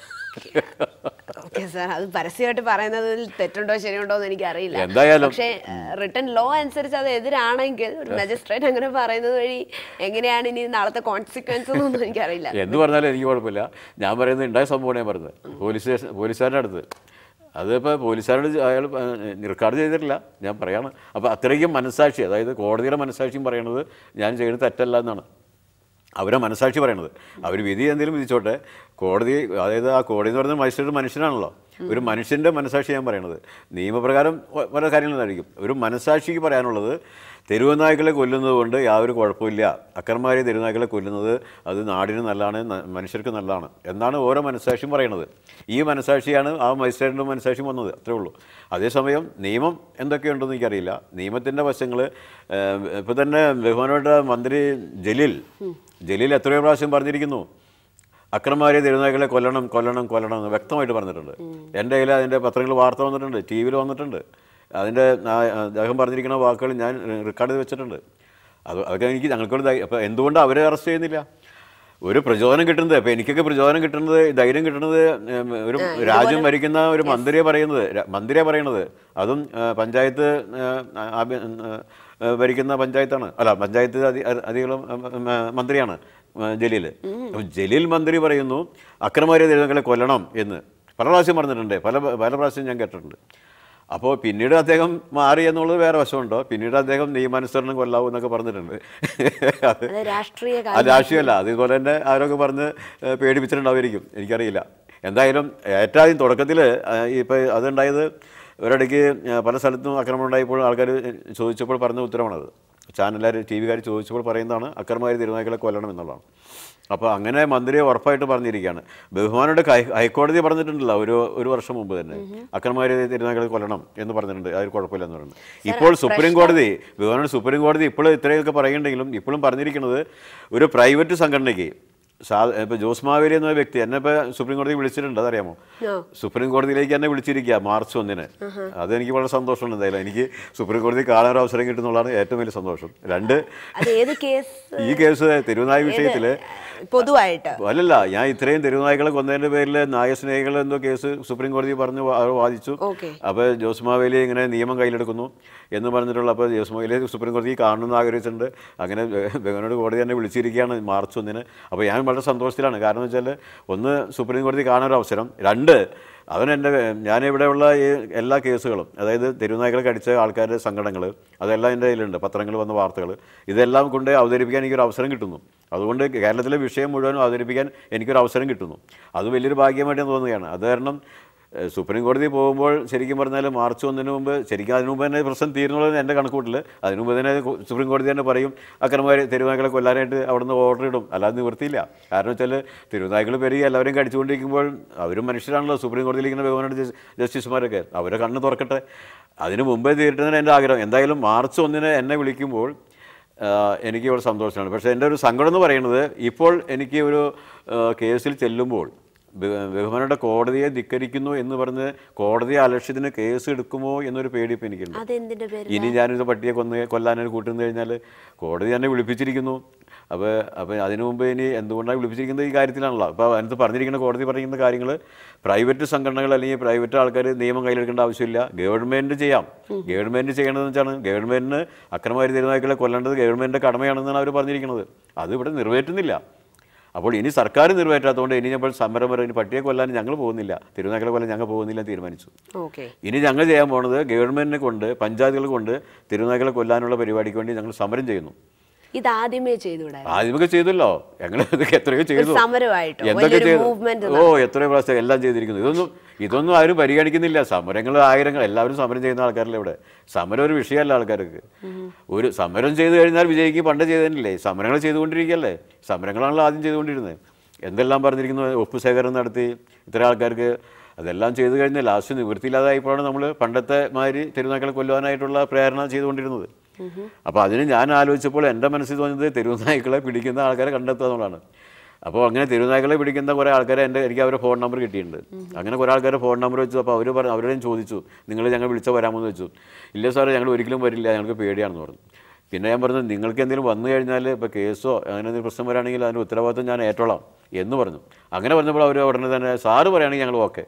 ഓക്കെ സാർ അത് പരസ്യമായിട്ട് പറയുന്നതിൽ തെറ്റുണ്ടോ ശരിയുണ്ടോ എന്ന് എനിക്ക് അറിയില്ല എന്തായാലും- പക്ഷേ റിട്ടേൺ ലോ അനുസരിച്ച് അത് എതിരാണെങ്കിൽ ഒരു മജിസ്ട്രേറ്റ് അങ്ങനെ പറയുന്നത് വഴി എങ്ങനെയാണ് ഇനി നാളത്തെ കോൺസിക്വൻസ് എന്നൊന്നും എനിക്കറിയില്ല എന്ത് പറഞ്ഞാലും എനിക്ക് കുഴപ്പമില്ല ഞാൻ പറയുന്നത് ഉണ്ടായ സംഭവമാണ് ഞാൻ പറഞ്ഞത് പോലീസ് സ്റ്റേഷൻ പോലീസുകാരുടെ അടുത്ത് അതിപ്പോൾ പോലീസുകാരോട് അയാൾ റെക്കോർഡ് ചെയ്തിട്ടില്ല ഞാൻ പറയാണ് അപ്പോൾ അത്രയ്ക്കും മനസ്സാക്ഷി അതായത് കോടതിയുടെ മനസ്സാക്ഷിയും പറയണത് ഞാൻ ചെയ്യുന്നത് തെറ്റല്ല എന്നാണ് അവരെ മനസ്സാക്ഷി പറയണത് അവർ വിധി എന്തെങ്കിലും വിധിച്ചോട്ടെ കോടതി അതായത് ആ കോടതി എന്ന് പറയുന്നത് മനുഷ്യരുടെ മനുഷ്യനാണല്ലോ ഒരു മനുഷ്യൻ്റെ മനസ്സാക്ഷി ഞാൻ പറയണത് നിയമപ്രകാരം ഒ- പല കാര്യങ്ങളായിരിക്കും ഒരു മനസ്സാക്ഷിക്ക് പറയാനുള്ളത് തെരുവുനായ്ക്കളെ കൊല്ലുന്നത് കൊണ്ട് യാതൊരു കുഴപ്പമില്ല അക്രമാരി തെരുവുനായ്ക്കളെ കൊല്ലുന്നത് അത് നാടിന് നല്ലതാണ് ന- മനുഷ്യർക്ക് നല്ലതാണ് എന്നാണ് ഓരോ മനസ്സാക്ഷിയും പറയണത് ഈ മനസ്സാക്ഷിയാണ് ആ മജിസ്ട്രേറ്റിൻ്റെ മനസ്സാക്ഷി വന്നത് അത്രേ ഉള്ളൂ അതേസമയം നിയമം എന്തൊക്കെയുണ്ടെന്ന് എനിക്കറിയില്ല നിയമത്തിൻ്റെ വശങ്ങൾ ഇപ്പോൾ തന്നെ ബഹുമാനപ്പെട്ട മന്ത്രി ജലീൽ ജലീൽ എത്രയോ പ്രാവശ്യം പറഞ്ഞിരിക്കുന്നു അക്രമാരിയ തിരുനായ്ക്കളെ കൊല്ലണം കൊല്ലണം കൊല്ലണം എന്ന് വ്യക്തമായിട്ട് പറഞ്ഞിട്ടുണ്ട് എൻ്റെ കയ്യിൽ അതിൻ്റെ പത്രങ്ങൾ വാർത്ത വന്നിട്ടുണ്ട് ടി വിയിൽ വന്നിട്ടുണ്ട് അതിൻ്റെ ആ- അദ്ദേഹം പറഞ്ഞിരിക്കുന്ന വാക്കുകൾ ഞാൻ റെക്കോർഡ് ചെയ്ത് വെച്ചിട്ടുണ്ട് അത് അതൊക്കെ എനിക്ക് ഞങ്ങൾക്കൊരു ധൈര്യം അപ്പോൾ എന്തുകൊണ്ട് അവരെ അറസ്റ്റ് ചെയ്യുന്നില്ല ഒരു പ്രചോദനം കിട്ടുന്നത് ഇപ്പോൾ എനിക്കൊക്കെ പ്രചോദനം കിട്ടുന്നത് ധൈര്യം കിട്ടുന്നത് ഉം, ഒരു രാജ്യം ഭരിക്കുന്ന ഒരു മന്ത്രിയെ പറയുന്നത് ര- മന്ത്രിയെ പറയുന്നത് അതും ആ, പഞ്ചായത്ത് ആ, ആഭ്യ- ആ, ഭരിക്കുന്ന പഞ്ചായത്താണ് അല്ല പഞ്ചായത്ത് അധി അധികം മന്ത്രിയാണ് ആ, ജലീൽ അപ്പോൾ ജലീൽ മന്ത്രി പറയുന്നു അക്രമാരിയ തിരുനാക്കളെ കൊല്ലണം എന്ന് പല പ്രാവശ്യം പറഞ്ഞിട്ടുണ്ട് പല പല പ്രാവശ്യം ഞാൻ കേട്ടിട്ടുണ്ട് അപ്പോൾ പിന്നീട് അദ്ദേഹം മാറി എന്നുള്ളത് വേറെ വശമുണ്ടോ പിന്നീട് അദ്ദേഹം നിയമാനുസരണം കൊല്ലാവൂ എന്നൊക്കെ പറഞ്ഞിട്ടുണ്ട് അത് അത് രാഷ്ട്രീയ അത് രാഷ്ട്രീയമല്ല അതുപോലെ തന്നെ ആരൊക്കെ പറഞ്ഞ് ഏഹ്, പേടിപ്പിച്ചിട്ടുണ്ടാവുമായിരിക്കും എനിക്കറിയില്ല എന്തായാലും ഏറ്റവും ആദ്യം തുടക്കത്തിൽ ഇപ്പോൾ അതുണ്ടായത് ഒരിടയ്ക്ക് ഏഹ്, പല സ്ഥലത്തും ആക്രമണം ഉണ്ടായപ്പോൾ ആൾക്കാർ ചോദിച്ചപ്പോൾ പറഞ്ഞ ഉത്തരവാണത് ചാനലുകാർ ടി വിക്കാർ ചോദിച്ചപ്പോൾ പറയുന്നതാണ് അക്രമകാരി തിരുനായ്ക്കളെ കൊല്ലണം എന്നുള്ളതാണ് അപ്പോൾ അങ്ങനെ മന്ത്രിയെ ഉറപ്പായിട്ട് പറഞ്ഞിരിക്കുകയാണ് ബഹുമാനോട് ഹൈ- ഹൈക്കോടതി പറഞ്ഞിട്ടുണ്ടല്ലോ ഒരു ഒരു വർഷം മുമ്പ് തന്നെ അക്രമകാരി തിരുനായ്ക്കളെ കൊല്ലണം എന്ന് പറഞ്ഞിട്ടുണ്ട് അതിൽ കുഴപ്പമില്ലെന്ന് പറയുന്നത് ഇപ്പോൾ സുപ്രീം കോടതി ബഹുമാനോട് സുപ്രീം കോടതി ഇപ്പോൾ ഇത്രയൊക്കെ പറയുന്നുണ്ടെങ്കിലും ഇപ്പോഴും പറഞ്ഞിരിക്കുന്നത് ഒരു പ്രൈവറ്റ് സംഘടനയ്ക്ക് സാ ഇപ്പോൾ ജോസ് മാവേലി എന്ന വ്യക്തി എന്നെ ഇപ്പോൾ സുപ്രീം കോടതി വിളിച്ചിട്ടുണ്ട് അതറിയാമോ ആ. സുപ്രീം കോടതിയിലേക്ക് എന്നെ വിളിച്ചിരിക്കുക മാർച്ച് ഒന്നിന് അതെനിക്ക് വളരെ സന്തോഷമുണ്ട് എന്തായാലും എനിക്ക് സുപ്രീം കോടതി കാണാൻ ഒരു അവസരം കിട്ടുന്നുള്ളതാണ് ഏറ്റവും വലിയ സന്തോഷം രണ്ട് അത് ഏത് കേസ് ഈ കേസ് തിരുനായ വിഷയത്തിൽ പൊതുവായിട്ട് അല്ലല്ല ഞാൻ ഇത്രയും തെരുവുനായ്ക്കളെ കൊന്നതിന്റെ പേരിൽ നായസ്നേഹികൾ എന്തോ കേസ് സുപ്രീം കോടതി പറഞ്ഞു വാ- അവർ വാദിച്ചു ഓക്കെ അപ്പോൾ ജോസ് മാവേലി ഇങ്ങനെ നിയമം കയ്യിലെടുക്കുന്നു എന്ന് പറഞ്ഞിട്ടുള്ള അപ്പോൾ ജോസ് മാവേലി സുപ്രീം കോടതി കാണണമെന്ന് ആഗ്രഹിച്ചിട്ടുണ്ട് അങ്ങനെ ബംഗളൂരു കോടതി തന്നെ വിളിച്ചിരിക്കുകയാണ് മാർച്ച് ഒന്നിന് അപ്പോൾ ഞാൻ വളരെ സന്തോഷത്തിലാണ് കാരണം എന്ന് വെച്ചാൽ ഒന്ന് സുപ്രീം കോടതി കാണാനൊരു അവസരം രണ്ട് അവൻ എൻ്റെ ഞാനിവിടെയുള്ള ഈ എല്ലാ കേസുകളും അതായത് തെരുവുനായ്ക്കളെ കടിച്ച ആൾക്കാരുടെ സങ്കടങ്ങൾ അതെല്ലാം എൻ്റെ കയ്യിലുണ്ട് പത്രങ്ങൾ വന്ന വാർത്തകൾ ഇതെല്ലാം കൊണ്ട് അവതരിപ്പിക്കാൻ എനിക്കൊരു അവസരം കിട്ടുന്നു അതുകൊണ്ട് കേരളത്തിലെ വിഷയം മുഴുവനും അവതരിപ്പിക്കാൻ എനിക്കൊരു അവസരം കിട്ടുന്നു അത് വലിയൊരു ഭാഗ്യമായിട്ട് ഞാൻ തോന്നുകയാണ് അത് കാരണം ഏഹ് സുപ്രീം കോടതി പോകുമ്പോൾ ശരിക്കും പറഞ്ഞാൽ മാർച്ച് ഒന്നിന് മുമ്പ് ശരിക്കും അതിന് മുമ്പ് തന്നെ പ്രശ്നം തീരുന്നുള്ളത് എൻ്റെ കണക്കൂട്ടിൽ അതിന് മുമ്പ് തന്നെ കു- സുപ്രീം കോടതി തന്നെ പറയും അക്രമകാരി തെരുവുനായ്ക്കളെ കൊല്ലാനായിട്ട് അവിടുന്ന് ഓർഡർ ഇടും അല്ലാതെ നിവൃത്തിയില്ല കാരണം വെച്ചാൽ തെരുവുനായ്ക്കൾ പെരുകി എല്ലാവരും കടിച്ചുകൊണ്ടിരിക്കുമ്പോൾ അവരും മനുഷ്യരാണല്ലോ സുപ്രീം കോടതിയിലിരിക്കുന്ന ബഹുമാനോട് ജസ്റ്റിസുമാരൊക്കെ അവരെ കണ്ണ് തുറക്കട്ടെ അതിന് മുമ്പേ തീരുന്നതിന് എൻ്റെ ആഗ്രഹം എന്തായാലും മാർച്ച് ഒന്നിന് എന്നെ വിളിക്കുമ്പോൾ ആഹ് എനിക്ക് ഇവിടെ സന്തോഷമാണ് പക്ഷേ എൻ്റെ ഒരു സങ്കടം എന്ന് പറയുന്നത് ഇപ്പോൾ എനിക്ക് ഒരു ആഹ് കേസിൽ ചെല്ലുമ്പോൾ ബഹ- ബഹുമാനയുടെ കോടതിയെ ധിക്കരിക്കുന്നു എന്ന് പറഞ്ഞ് കോടതി അലക്ഷ്യത്തിന് കേസ് എടുക്കുമോ എന്നൊരു പേടി ഇപ്പം എനിക്കുണ്ട് അതെന്തിന്റെ പേര് ഇനി ഞാനിത് പട്ടിയെ കൊന്ന് കൊല്ലാനൊരു കൂട്ടുന്നു കഴിഞ്ഞാൽ കോടതി തന്നെ വിളിപ്പിച്ചിരിക്കുന്നു അപ്പോൾ അപ്പോൾ അതിനു മുമ്പ് ഇനി എന്തുകൊണ്ടാണ് വിളിപ്പിച്ചിരിക്കുന്നത് ഈ കാര്യത്തിലാണല്ലോ അപ്പോൾ അതിനകത്ത് പറഞ്ഞിരിക്കുന്ന കോടതി പറയുന്ന കാര്യങ്ങൾ പ്രൈവറ്റ് സംഘടനകൾ അല്ലെങ്കിൽ പ്രൈവറ്റ് ആൾക്കാർ നിയമം കയ്യിലെടുക്കേണ്ട ആവശ്യമില്ല ഗവൺമെൻറ് ചെയ്യാം ഗവൺമെൻറ് ചെയ്യേണ്ടതെന്ന് വെച്ചാണ് ഗവൺമെൻറ്റിന് അക്രമകാരി തിരുനായ്ക്കളെ കൊല്ലേണ്ടത് ഗവൺമെൻറ്റിൻ്റെ കടമയാണെന്നാണ് അവർ പറഞ്ഞിരിക്കുന്നത് അത് ഇവിടെ നിറവേറ്റുന്നില്ല അപ്പോൾ ഇനി സർക്കാർ നിറവേറ്റാത്തതുകൊണ്ട് ഇനി നമ്മൾ സമരം വരെ ഇനി പട്ടിയെ കൊല്ലാൻ ഞങ്ങൾ പോകുന്നില്ല തിരുനായ്ക്കളെ കൊല്ലാൻ ഞങ്ങൾ പോകുന്നില്ല എന്ന് തീരുമാനിച്ചു ഓക്കെ ഇനി ഞങ്ങൾ ചെയ്യാൻ പോണത് ഗവൺമെന്റിനെ കൊണ്ട് പഞ്ചായത്തുകൾ കൊണ്ട് തിരുനായ്ക്കളെ കൊല്ലാനുള്ള പരിപാടിക്ക് വേണ്ടി ഞങ്ങൾ സമരം ചെയ്യുന്നു ഇത് ആദ്യമേ ചെയ്തുകൂടാ ആദ്യമൊക്കെ ചെയ്തല്ലോ ഞങ്ങൾ ഇതൊക്കെ എത്രയോ ചെയ്തു സമരമായിട്ടോ എന്തൊക്കെ വലിയൊരു ചെയ്തു മൂവ്മെന്റ് ഓ എത്രയോ പ്രാവശ്യം എല്ലാം ചെയ്തിരിക്കുന്നു ഇതൊന്നും ഇതൊന്നും ആരും പരിഗണിക്കുന്നില്ല സമരങ്ങൾ ആയിരങ്ങൾ എല്ലാവരും സമരം ചെയ്യുന്ന ആൾക്കാരല്ലേ ഇവിടെ സമരം ഒരു വിഷയമല്ല ആൾക്കാർക്ക് ഒരു സമരം ചെയ്തു കഴിഞ്ഞാൽ വിജയിക്ക് പണ്ട് ചെയ്തതന്നില്ലേ സമരങ്ങൾ ചെയ്തുകൊണ്ടിരിക്കുകയല്ലേ സമരങ്ങളാണല്ലോ ആദ്യം ചെയ്തുകൊണ്ടിരുന്നത് എന്തെല്ലാം പറഞ്ഞിരിക്കുന്നു ഒപ്പ് ശേഖരണം നടത്തി ഇത്ര ആൾക്കാർക്ക് അതെല്ലാം ചെയ്തു കഴിഞ്ഞാൽ ലാസ്റ്റ് നിവൃത്തിയില്ലാതായപ്പോഴാണ് നമ്മൾ പണ്ടത്തെ മാതിരി തിരുനാക്കളെ കൊല്ലുവാനായിട്ടുള്ള പ്രേരണ ചെയ്തുകൊണ്ടിരുന്നത് അപ്പോൾ അതിന് ഞാൻ ആലോചിച്ചപ്പോൾ എൻ്റെ മനസ്സിൽ തോന്നിയത് തെരുവുനായ്ക്കളെ പിടിക്കുന്ന ആൾക്കാരെ കണ്ടെത്തുക എന്നുള്ളതാണ് അപ്പോൾ അങ്ങനെ തെരുവുനായ്ക്കളെ പിടിക്കുന്ന കുറേ ആൾക്കാരെ എൻ്റെ എനിക്ക് അവരുടെ ഫോൺ നമ്പർ കിട്ടിയിട്ടുണ്ട് അങ്ങനെ കുറേ ആൾക്കാരെ ഫോൺ നമ്പർ വെച്ചു അപ്പോൾ അവർ പറഞ്ഞു അവരോടും ചോദിച്ചു നിങ്ങൾ ഞങ്ങൾ വിളിച്ചാൽ വരാമെന്ന് വെച്ചു ഇല്ല സാറേ ഞങ്ങൾ ഒരിക്കലും വരില്ല ഞങ്ങൾക്ക് പേടിയാണെന്ന് പറഞ്ഞു പിന്നെ ഞാൻ പറഞ്ഞു നിങ്ങൾക്ക് എന്തെങ്കിലും വന്നു കഴിഞ്ഞാൽ ഇപ്പോൾ കേസോ അങ്ങനെ എന്തെങ്കിലും പ്രശ്നം വരാണെങ്കിൽ അതിൻ്റെ ഉത്തരവാദിത്വം ഞാൻ ഏറ്റോളാം എന്ന് പറഞ്ഞു അങ്ങനെ പറഞ്ഞപ്പോൾ അവർ ഉടനെ തന്നെ സാറ് പറയുകയാണെങ്കിൽ ഞങ്ങൾ ഓക്കെ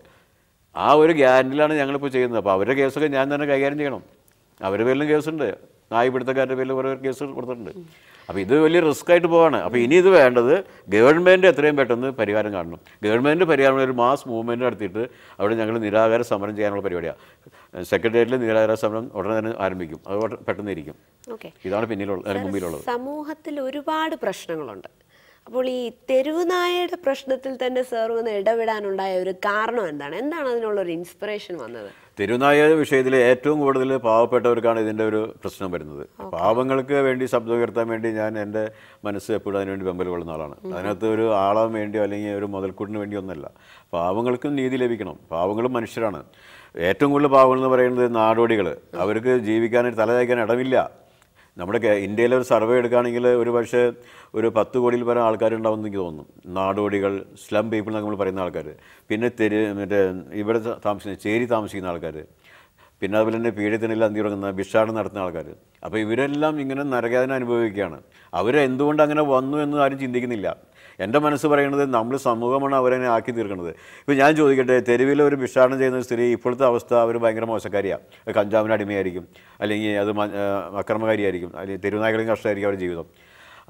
ആ ഒരു ഗ്യാരണ്ടിലാണ് ഞങ്ങളിപ്പോൾ ചെയ്യുന്നത് അപ്പോൾ അവരുടെ കേസൊക്കെ ഞാൻ തന്നെ കൈകാര്യം ചെയ്യണം അവരുടെ പേരിലും കേസുണ്ട് നായി പിടുത്തക്കാരുടെ പേരിൽ കുറേ കേസ് കൊടുത്തിട്ടുണ്ട് അപ്പോൾ ഇത് വലിയ റിസ്ക് ആയിട്ട് പോവാണ് അപ്പോൾ ഇനി ഇത് വേണ്ടത് ഗവൺമെൻറ് എത്രയും പെട്ടെന്ന് പരിഹാരം കാണണം ഗവൺമെൻറ് പരിഹാരം ഒരു മാസ് മൂവ്മെൻറ്റ് നടത്തിയിട്ട് അവിടെ ഞങ്ങൾ നിരാഹാര സമരം ചെയ്യാനുള്ള പരിപാടിയാണ് സെക്രട്ടേറിയറ്റിൽ നിരാഹാര സമരം ഉടനെ തന്നെ ആരംഭിക്കും അത് ഉടനെ പെട്ടെന്ന് ഇരിക്കും ഓക്കെ ഇതാണ് പിന്നിലുള്ള അതിന് മുമ്പിലുള്ളത് സമൂഹത്തിൽ ഒരുപാട് പ്രശ്നങ്ങളുണ്ട് അപ്പോൾ ഈ തെരുവ് നായയുടെ പ്രശ്നത്തിൽ തന്നെ സാർ വന്ന് ഇടപെടാനുണ്ടായ ഒരു കാരണം എന്താണ് എന്താണ് അതിനുള്ള ഒരു ഇൻസ്പിറേഷൻ വന്നത് തെരുനായ വിഷയത്തിൽ ഏറ്റവും കൂടുതൽ പാവപ്പെട്ടവർക്കാണ് ഇതിൻ്റെ ഒരു പ്രശ്നം വരുന്നത് പാവങ്ങൾക്ക് വേണ്ടി ശബ്ദം ഉയർത്താൻ വേണ്ടി ഞാൻ എൻ്റെ മനസ്സ് എപ്പോഴും അതിനുവേണ്ടി വെമ്പൽ കൊള്ളുന്ന ആളാണ് അതിനകത്ത് ഒരു ആളാൻ വേണ്ടിയോ അല്ലെങ്കിൽ ഒരു മുതൽക്കൂട്ടിന് വേണ്ടി ഒന്നല്ല പാവങ്ങൾക്കും നീതി ലഭിക്കണം പാവങ്ങളും മനുഷ്യരാണ് ഏറ്റവും കൂടുതൽ പാവങ്ങൾ എന്ന് പറയുന്നത് നാടോടികൾ അവർക്ക് ജീവിക്കാനായിട്ട് തലചായ്ക്കാൻ ഇടമില്ല നമ്മുടെ കേ- ഇന്ത്യയിലെ ഒരു സർവേ എടുക്കുകയാണെങ്കിൽ ഒരു പക്ഷേ ഒരു പത്ത് കോടിയിൽ പരം ആൾക്കാരുണ്ടാവും എന്ന് എനിക്ക് തോന്നുന്നു നാടോടികൾ സ്ലം പീപ്പിൾ എന്നൊക്കെ നമ്മൾ പറയുന്ന ആൾക്കാർ പിന്നെ തെരു മറ്റേ ഇവിടെ ത- താമസിക്കുന്ന ചേരി താമസിക്കുന്ന ആൾക്കാർ പിന്നെ അതുപോലെ തന്നെ പീഡിതനിൽ അന്തി ഉറങ്ങുന്ന ഭിക്ഷാടനം നടത്തുന്ന ആൾക്കാർ അപ്പോൾ ഇവരെല്ലാം ഇങ്ങനെ നരകാതന അനുഭവിക്കുകയാണ് അവർ എന്തുകൊണ്ട് അങ്ങനെ വന്നു എന്ന് ആരും ചിന്തിക്കുന്നില്ല എൻ്റെ മനസ്സ് പറയുന്നത് നമ്മൾ സമൂഹമാണ് അവരെ ആക്കി തീർക്കുന്നത് ഇപ്പോൾ ഞാൻ ചോദിക്കട്ടെ തെരുവിൽ ഒരു ഭിക്ഷാടനം ചെയ്യുന്ന സ്ത്രീ ഇപ്പോഴത്തെ അവസ്ഥ അവർ ഭയങ്കര മോശക്കാരിയാണ് കഞ്ചാവിന് അടിമയായിരിക്കും അല്ലെങ്കിൽ അത് മ- ആ, അക്രമകാരിയായിരിക്കും അല്ലെങ്കിൽ തെരുവുനായകളും കഷ്ടമായിരിക്കും അവരുടെ ജീവിതം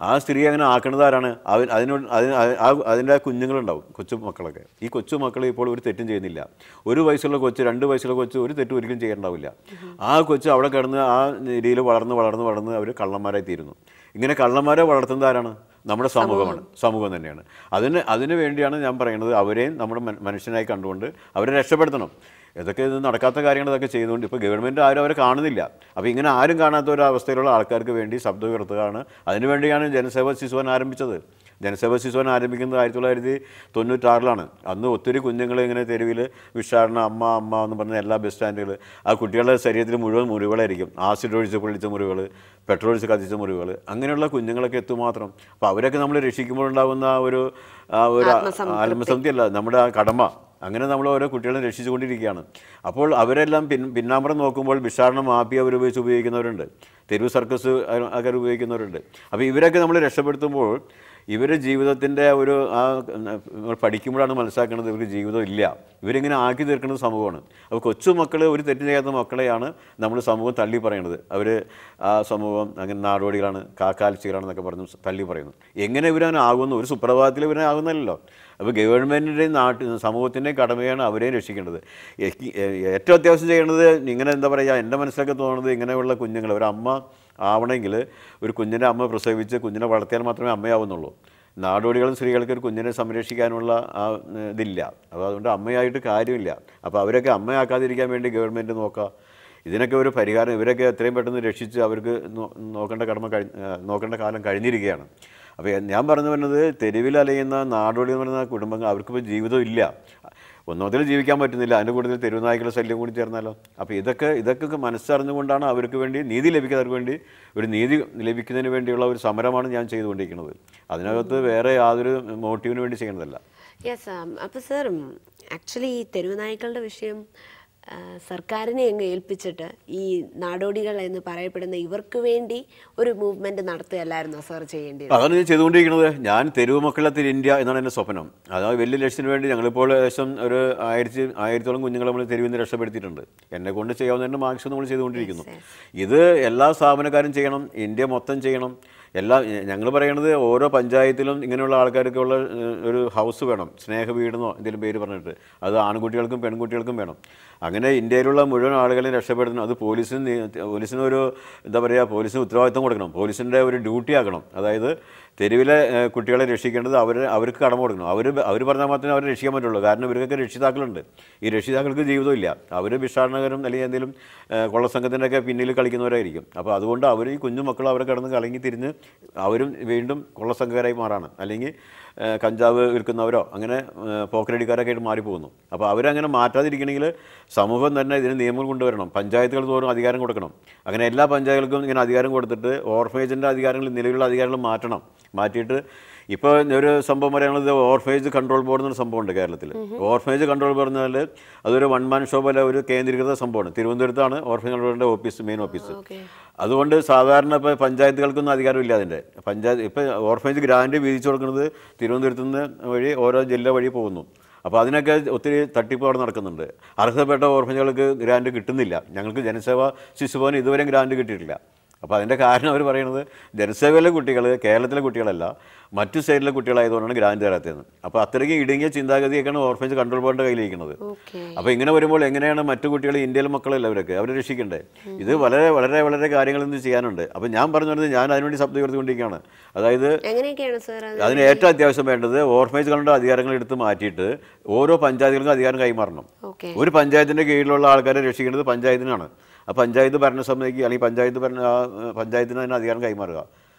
ആ സ്ത്രീ അങ്ങനെ ആക്കുന്നത് ആരാണ് അവൻ അതിനോട് അതിന് അത് ആ അതിൻ്റെ കുഞ്ഞുങ്ങളുണ്ടാവും കൊച്ചു മക്കളൊക്കെ ഈ കൊച്ചു മക്കൾ ഇപ്പോൾ ഒരു തെറ്റും ചെയ്യുന്നില്ല ഒരു വയസ്സുള്ള കൊച്ച് രണ്ട് വയസ്സുള്ള കൊച്ച് ഒരു തെറ്റും ഒരിക്കലും ചെയ്യണ്ടാവില്ല ആ കൊച്ച് അവിടെ കിടന്ന് ആ രീതിയിൽ വളർന്ന് വളർന്ന് വളർന്ന് അവർ കള്ളന്മാരായി തീരുന്നു ഇങ്ങനെ കള്ളന്മാരെ വളർത്തുന്നത് ആരാണ് നമ്മുടെ സമൂഹമാണ് സമൂഹം തന്നെയാണ് അതിന് അതിന് വേണ്ടിയാണ് ഞാൻ പറയുന്നത് അവരെയും നമ്മുടെ മന- മനുഷ്യനായി കണ്ടുകൊണ്ട് അവരെ രക്ഷപ്പെടുത്തണം ഇതൊക്കെ ഇത് നടക്കാത്ത കാര്യങ്ങൾ ഇതൊക്കെ ചെയ്തുകൊണ്ട് ഇപ്പോൾ ഗവൺമെൻറ് ആരും അവരെ കാണുന്നില്ല അപ്പോൾ ഇങ്ങനെ ആരും കാണാത്ത ഒരു അവസ്ഥയിലുള്ള ആൾക്കാർക്ക് വേണ്ടി ശബ്ദം ഉയർത്തുകയാണ് അതിനുവേണ്ടിയാണ് ജനസേവ ശിശുവൻ ആരംഭിച്ചത് ജനസേവ ശിശുവൻ ആരംഭിക്കുന്നത് ആയിരത്തി തൊള്ളായിരത്തി തൊണ്ണൂറ്റാറിലാണ് അന്ന് ഒത്തിരി കുഞ്ഞുങ്ങൾ ഇങ്ങനെ തെരുവിൽ വിഷാരണ അമ്മ അമ്മ എന്ന് പറഞ്ഞ എല്ലാ ബസ് സ്റ്റാൻഡുകൾ ആ കുട്ടികളുടെ ശരീരത്തിൽ മുഴുവൻ മുറിവുകളായിരിക്കും ആസിഡ് ഒഴിച്ച് പൊള്ളിച്ച മുറിവുകൾ പെട്രോൾ ഒഴിച്ച് കത്തിച്ച മുറിവുകൾ അങ്ങനെയുള്ള കുഞ്ഞുങ്ങളൊക്കെ എത്തുമാത്രം അപ്പോൾ അവരൊക്കെ നമ്മൾ രക്ഷിക്കുമ്പോഴുണ്ടാകുന്ന ആ ഒരു ആ ഒരു ആത്മസംതൃപ്തി അല്ല നമ്മുടെ ആ കടമ അങ്ങനെ നമ്മൾ ഓരോ കുട്ടികളെ രക്ഷിച്ചുകൊണ്ടിരിക്കുകയാണ് അപ്പോൾ അവരെല്ലാം പിൻ പിന്നാമ്പുറം നോക്കുമ്പോൾ വിഷാരണ മാഫിയ അവർ ഉപയോഗിച്ച് ഉപയോഗിക്കുന്നവരുണ്ട് തെരുവ് സർക്കസ് ഒക്കെ ഉപയോഗിക്കുന്നവരുണ്ട് അപ്പോൾ ഇവരൊക്കെ നമ്മൾ രക്ഷപ്പെടുത്തുമ്പോൾ ഇവരുടെ ജീവിതത്തിൻ്റെ ഒരു ആ നമ്മൾ പഠിക്കുമ്പോഴാണ് മനസ്സിലാക്കുന്നത് ഇവർക്ക് ജീവിതം ഇല്ല ഇവരിങ്ങനെ ആക്കി തീർക്കുന്നത് സമൂഹമാണ് അപ്പോൾ കൊച്ചു മക്കൾ ഒരു തെറ്റ് ചെയ്യാത്ത മക്കളെയാണ് നമ്മൾ സമൂഹം തള്ളി പറയുന്നത് അവർ ആ സമൂഹം അങ്ങനെ നാടോടികളാണ് കാക്കാലിച്ചികളാണെന്നൊക്കെ പറഞ്ഞ് തള്ളി പറയുന്നു എങ്ങനെ ഇവരങ്ങനെ ആകുന്നു ഒരു സുപ്രഭാതത്തിൽ ഇവരെ ആകുന്നില്ലല്ലോ അപ്പോൾ ഗവൺമെൻറ്റിൻ്റെയും നാട്ടിൽ സമൂഹത്തിൻ്റെയും കടമയാണ് അവരെയും രക്ഷിക്കേണ്ടത് എനിക്ക് ഏറ്റവും അത്യാവശ്യം ചെയ്യേണ്ടത് ഇങ്ങനെ എന്താ പറയുക എൻ്റെ മനസ്സിലൊക്കെ തോന്നുന്നത് ഇങ്ങനെയുള്ള കുഞ്ഞുങ്ങൾ ഒരു അമ്മ ആവണമെങ്കിൽ ഒരു കുഞ്ഞിനെ അമ്മ പ്രസവിച്ച് കുഞ്ഞിനെ വളർത്തിയാൽ മാത്രമേ അമ്മയാവുന്നുള്ളൂ നാടോടികളും സ്ത്രീകൾക്ക് ഒരു കുഞ്ഞിനെ സംരക്ഷിക്കാനുള്ള ആ ഏഹ്, ഇതില്ല അപ്പോൾ അതുകൊണ്ട് അമ്മയായിട്ട് കാര്യമില്ല അപ്പോൾ അവരൊക്കെ അമ്മയാക്കാതിരിക്കാൻ വേണ്ടി ഗവൺമെൻറ് നോക്കുക ഇതിനൊക്കെ ഒരു പരിഹാരം ഇവരൊക്കെ എത്രയും പെട്ടെന്ന് രക്ഷിച്ച് അവർക്ക് നോ- നോക്കേണ്ട കടമ കഴി ഏഹ്, നോക്കേണ്ട കാലം കഴിഞ്ഞിരിക്കുകയാണ് അപ്പോൾ ഞാൻ പറഞ്ഞു വരുന്നത് തെരുവിൽ അലയുന്ന നാടോടി എന്ന് പറയുന്ന കുടുംബങ്ങൾ അവർക്കിപ്പോൾ ജീവിതം ഇല്ല ഒന്നോതിൽ ജീവിക്കാൻ പറ്റുന്നില്ല അതിൻ്റെ കൂടുതൽ തെരുവുനായ്ക്കളുടെ ശല്യം കൂടി ചേർന്നാലോ അപ്പോൾ ഇതൊക്കെ ഇതൊക്കെ മനസ്സറിഞ്ഞുകൊണ്ടാണ് അവർക്ക് വേണ്ടി നീതി ലഭിക്കുന്നവർക്ക് വേണ്ടി ഒരു നീതി ലഭിക്കുന്നതിന് വേണ്ടിയുള്ള ഒരു സമരമാണ് ഞാൻ ചെയ്തുകൊണ്ടിരിക്കുന്നത് അതിനകത്ത് വേറെ യാതൊരു മോട്ടീവിന് വേണ്ടി ചെയ്യുന്നതല്ല യെസ് അപ്പോൾ സർ ആക്ച്വലി ഈ തെരുവുനായ്ക്കളുടെ വിഷയം ആ, സർക്കാരിനെ അങ്ങ് ഏൽപ്പിച്ചിട്ട് ഈ നാടോടികൾ എന്ന് പറയപ്പെടുന്ന ഇവർക്ക് വേണ്ടി ഒരു മൂവ്മെന്റ് നടത്തുകയല്ലായിരുന്നോ സർ ചെയ്യേണ്ടത് അതാണ് ഞാൻ ചെയ്തുകൊണ്ടിരിക്കുന്നത് ഞാൻ തെരുവ് മക്കളത്തിൽ ഇന്ത്യ എന്നാണ് എൻ്റെ സ്വപ്നം അതായത് വലിയ ലക്ഷ്യത്തിന് വേണ്ടി ഞങ്ങളിപ്പോൾ ഏകദേശം ഒരു ആയിരത്തി ആയിരത്തോളം കുഞ്ഞുങ്ങളെ നമ്മൾ തെരുവിൽ നിന്ന് രക്ഷപ്പെടുത്തിയിട്ടുണ്ട് എന്നെ കൊണ്ട് ചെയ്യാവുന്നതിൻ്റെ മാക്സിമം നമ്മൾ ചെയ്തുകൊണ്ടിരിക്കുന്നു ഇത് എല്ലാ സ്ഥാപനക്കാരും ചെയ്യണം ഇന്ത്യ മൊത്തം ചെയ്യണം എല്ലാ ഞങ്ങൾ പറയണത് ഓരോ പഞ്ചായത്തിലും ഇങ്ങനെയുള്ള ആൾക്കാർക്ക് ഉള്ള ഏഹ്, ഒരു ഹൗസ് വേണം സ്നേഹ വീടെന്നോ എന്തെങ്കിലും പേര് പറഞ്ഞിട്ട് അത് ആൺകുട്ടികൾക്കും പെൺകുട്ടികൾക്കും വേണം അങ്ങനെ ഇന്ത്യയിലുള്ള മുഴുവൻ ആളുകളെയും രക്ഷപ്പെടുത്തണം അത് പോലീസിന് നീ- പോലീസിന് ഒരു എന്താ പറയുക പോലീസിന് ഉത്തരവാദിത്തം കൊടുക്കണം പോലീസിൻ്റെ ഒരു ഡ്യൂട്ടി ആക്കണം അതായത് തെരുവിലെ ഏഹ്, കുട്ടികളെ രക്ഷിക്കേണ്ടത് അവർ അവർക്ക് കടമ കൊടുക്കണം അവർ അവർ പറഞ്ഞാൽ മാത്രമേ അവരെ രക്ഷിക്കാൻ പറ്റുള്ളൂ കാരണം ഇവർക്കൊക്കെ രക്ഷിതാക്കളുണ്ട് ഈ രക്ഷിതാക്കൾക്ക് ജീവിതമില്ല അവർ ഭിക്ഷാടനകരും അല്ലെങ്കിൽ എന്തെങ്കിലും ഏഹ്, കൊള്ളസംഘത്തിൻ്റെ ഒക്കെ പിന്നിൽ കളിക്കുന്നവരായിരിക്കും അപ്പോൾ അതുകൊണ്ട് അവർ ഈ കുഞ്ഞു മക്കൾ അവരെ കിടന്ന് കലങ്ങി തിരിഞ്ഞ് അവരും വീണ്ടും കൊള്ളസംഘക്കാരായി മാറാണ് അല്ലെങ്കിൽ ഏഹ്, കഞ്ചാവ് വിൽക്കുന്നവരോ അങ്ങനെ ഏഹ്, പോക്കരടിക്കാരൊക്കെ ആയിട്ട് മാറിപ്പോകുന്നു അപ്പോൾ അവരങ്ങനെ മാറ്റാതിരിക്കണമെങ്കിൽ സമൂഹം തന്നെ ഇതിന് നിയമം കൊണ്ടുവരണം പഞ്ചായത്തുകൾ തോറും അധികാരം കൊടുക്കണം അങ്ങനെ എല്ലാ പഞ്ചായത്തുകൾക്കും ഇങ്ങനെ അധികാരം കൊടുത്തിട്ട് ഓർഫേജിൻ്റെ അധികാരങ്ങൾ നിലവിലുള്ള അധികാരങ്ങൾ മാറ്റണം മാറ്റിയിട്ട് ഇപ്പോൾ ഒരു സംഭവം പറയുന്നത് ഓർഫേജ് കൺട്രോൾ ബോർഡ് എന്നൊരു സംഭവമുണ്ട് കേരളത്തിൽ ഓർഫേജ് കൺട്രോൾ ബോർഡ് എന്ന് പറഞ്ഞാൽ അതൊരു വൺ മാൻ ഷോ പോലെ ഒരു കേന്ദ്രീകൃത സംഭവമാണ് തിരുവനന്തപുരത്താണ് ഓർഫേജ് കൺട്രോൾ ബോർഡിൻ്റെ ഓഫീസ് മെയിൻ ഓഫീസ് ഓക്കെ അതുകൊണ്ട് സാധാരണ ഇപ്പോൾ പഞ്ചായത്തുകൾക്കൊന്നും അധികാരമില്ല അതിൻ്റെ പഞ്ചായത്ത് ഇപ്പോൾ ഓർഫേജ് ഗ്രാൻഡ് വീതിച്ചു കൊടുക്കുന്നത് തിരുവനന്തപുരത്ത് നിന്ന് വഴി ഓരോ ജില്ല വഴി പോകുന്നു അപ്പോൾ അതിനൊക്കെ ഒത്തിരി തട്ടിപ്പ് അവിടെ നടക്കുന്നുണ്ട് അർഹതപ്പെട്ട ഓർഫേജുകൾക്ക് ഗ്രാൻഡ് കിട്ടുന്നില്ല ഞങ്ങൾക്ക് ജനസേവ ശിശുഭവൻ ഇതുവരെയും ഗ്രാൻഡ് കിട്ടിയിട്ടില്ല അപ്പോൾ അതിൻ്റെ കാരണം അവർ പറയുന്നത് ജനസേവയിലെ കുട്ടികൾ കേരളത്തിലെ കുട്ടികളല്ല മറ്റു സ്റ്റേറ്റിലെ കുട്ടികളായതുകൊണ്ടാണ് ഗ്രാൻഡ് തരാത്തതെന്ന് അപ്പോൾ അത്രയ്ക്ക് ഇടുങ്ങിയ ചിന്താഗതിയൊക്കെയാണ് ഓർഫേജ് കൺട്രോൾ ബോർഡിൻ്റെ കയ്യിലിരിക്കുന്നത് ഓക്കെ അപ്പോൾ ഇങ്ങനെ വരുമ്പോൾ എങ്ങനെയാണ് മറ്റു കുട്ടികൾ ഇന്ത്യയിലെ മക്കളല്ല അവരൊക്കെ അവരെ രക്ഷിക്കണ്ടേ ഇത് വളരെ വളരെ വളരെ കാര്യങ്ങൾ ഇന്ന് ചെയ്യാനുണ്ട് അപ്പോൾ ഞാൻ പറഞ്ഞു വരുന്നത് ഞാൻ അതിനുവേണ്ടി ശബ്ദം ഉയർത്തിക്കൊണ്ടിരിക്കുകയാണ് അതായത് എങ്ങനെയൊക്കെയാണ് സർ അത് അതിന് ഏറ്റവും അത്യാവശ്യം വേണ്ടത് ഓർഫനേജുകളുടെ അധികാരങ്ങൾ എടുത്ത് മാറ്റിയിട്ട് ഓരോ പഞ്ചായത്തുകൾക്കും അധികാരം കൈമാറണം ഓക്കെ ഒരു പഞ്ചായത്തിൻ്റെ കീഴിലുള്ള ആൾക്കാരെ രക്ഷിക്കേണ്ടത് പഞ്ചായത്തിനാണ് ആ പഞ്ചായത്ത് ഭരണസമിതിക്ക് അല്ലെങ്കിൽ പഞ്ചായത്ത് ഭരണ ആ, പഞ്ചായത്തിന് അതിന് അധികാരം കൈമാറുക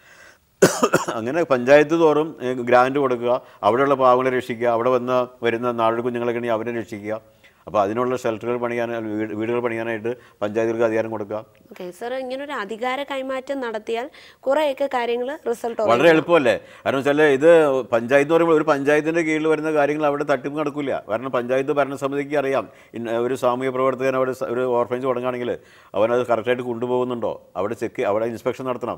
അങ്ങനെ പഞ്ചായത്ത് തോറും ഏ, ഗ്രാൻഡ് കൊടുക്കുക അവിടെയുള്ള പാവങ്ങളെ രക്ഷിക്കുക അവിടെ വന്ന വരുന്ന നാടു കുഞ്ഞുങ്ങളൊക്കെ ഉണ്ടെങ്കിൽ അവരെ രക്ഷിക്കുക അപ്പോൾ അതിനുള്ള ഷെൽട്ടറുകൾ പണിയാൻ വീട് വീടുകൾ പണിയാനായിട്ട് പഞ്ചായത്തുകൾക്ക് അധികാരം കൊടുക്കുക ഓക്കെ സർ ഇങ്ങനെ ഒരു അധികാര കൈമാറ്റം നടത്തിയാൽ കുറേയൊക്കെ കാര്യങ്ങൾ റിസൾട്ട് വളരെ എളുപ്പമല്ലേ കാരണം വെച്ചാൽ ഇത് പഞ്ചായത്ത് എന്ന് പറയുമ്പോൾ ഒരു പഞ്ചായത്തിൻ്റെ കീഴിൽ വരുന്ന കാര്യങ്ങൾ അവിടെ തട്ടിപ്പ് നടക്കില്ല കാരണം പഞ്ചായത്ത് ഭരണസമിതിക്ക് അറിയാം ഇന്ന ഒരു സാമൂഹ്യ പ്രവർത്തകൻ അവിടെ സ- ഒരു ഓർഫനേജ് തുടങ്ങുകയാണെങ്കിൽ അവനത് കറക്റ്റായിട്ട് കൊണ്ടുപോകുന്നുണ്ടോ അവിടെ ചെക്ക് അവിടെ ഇൻസ്പെക്ഷൻ നടത്തണം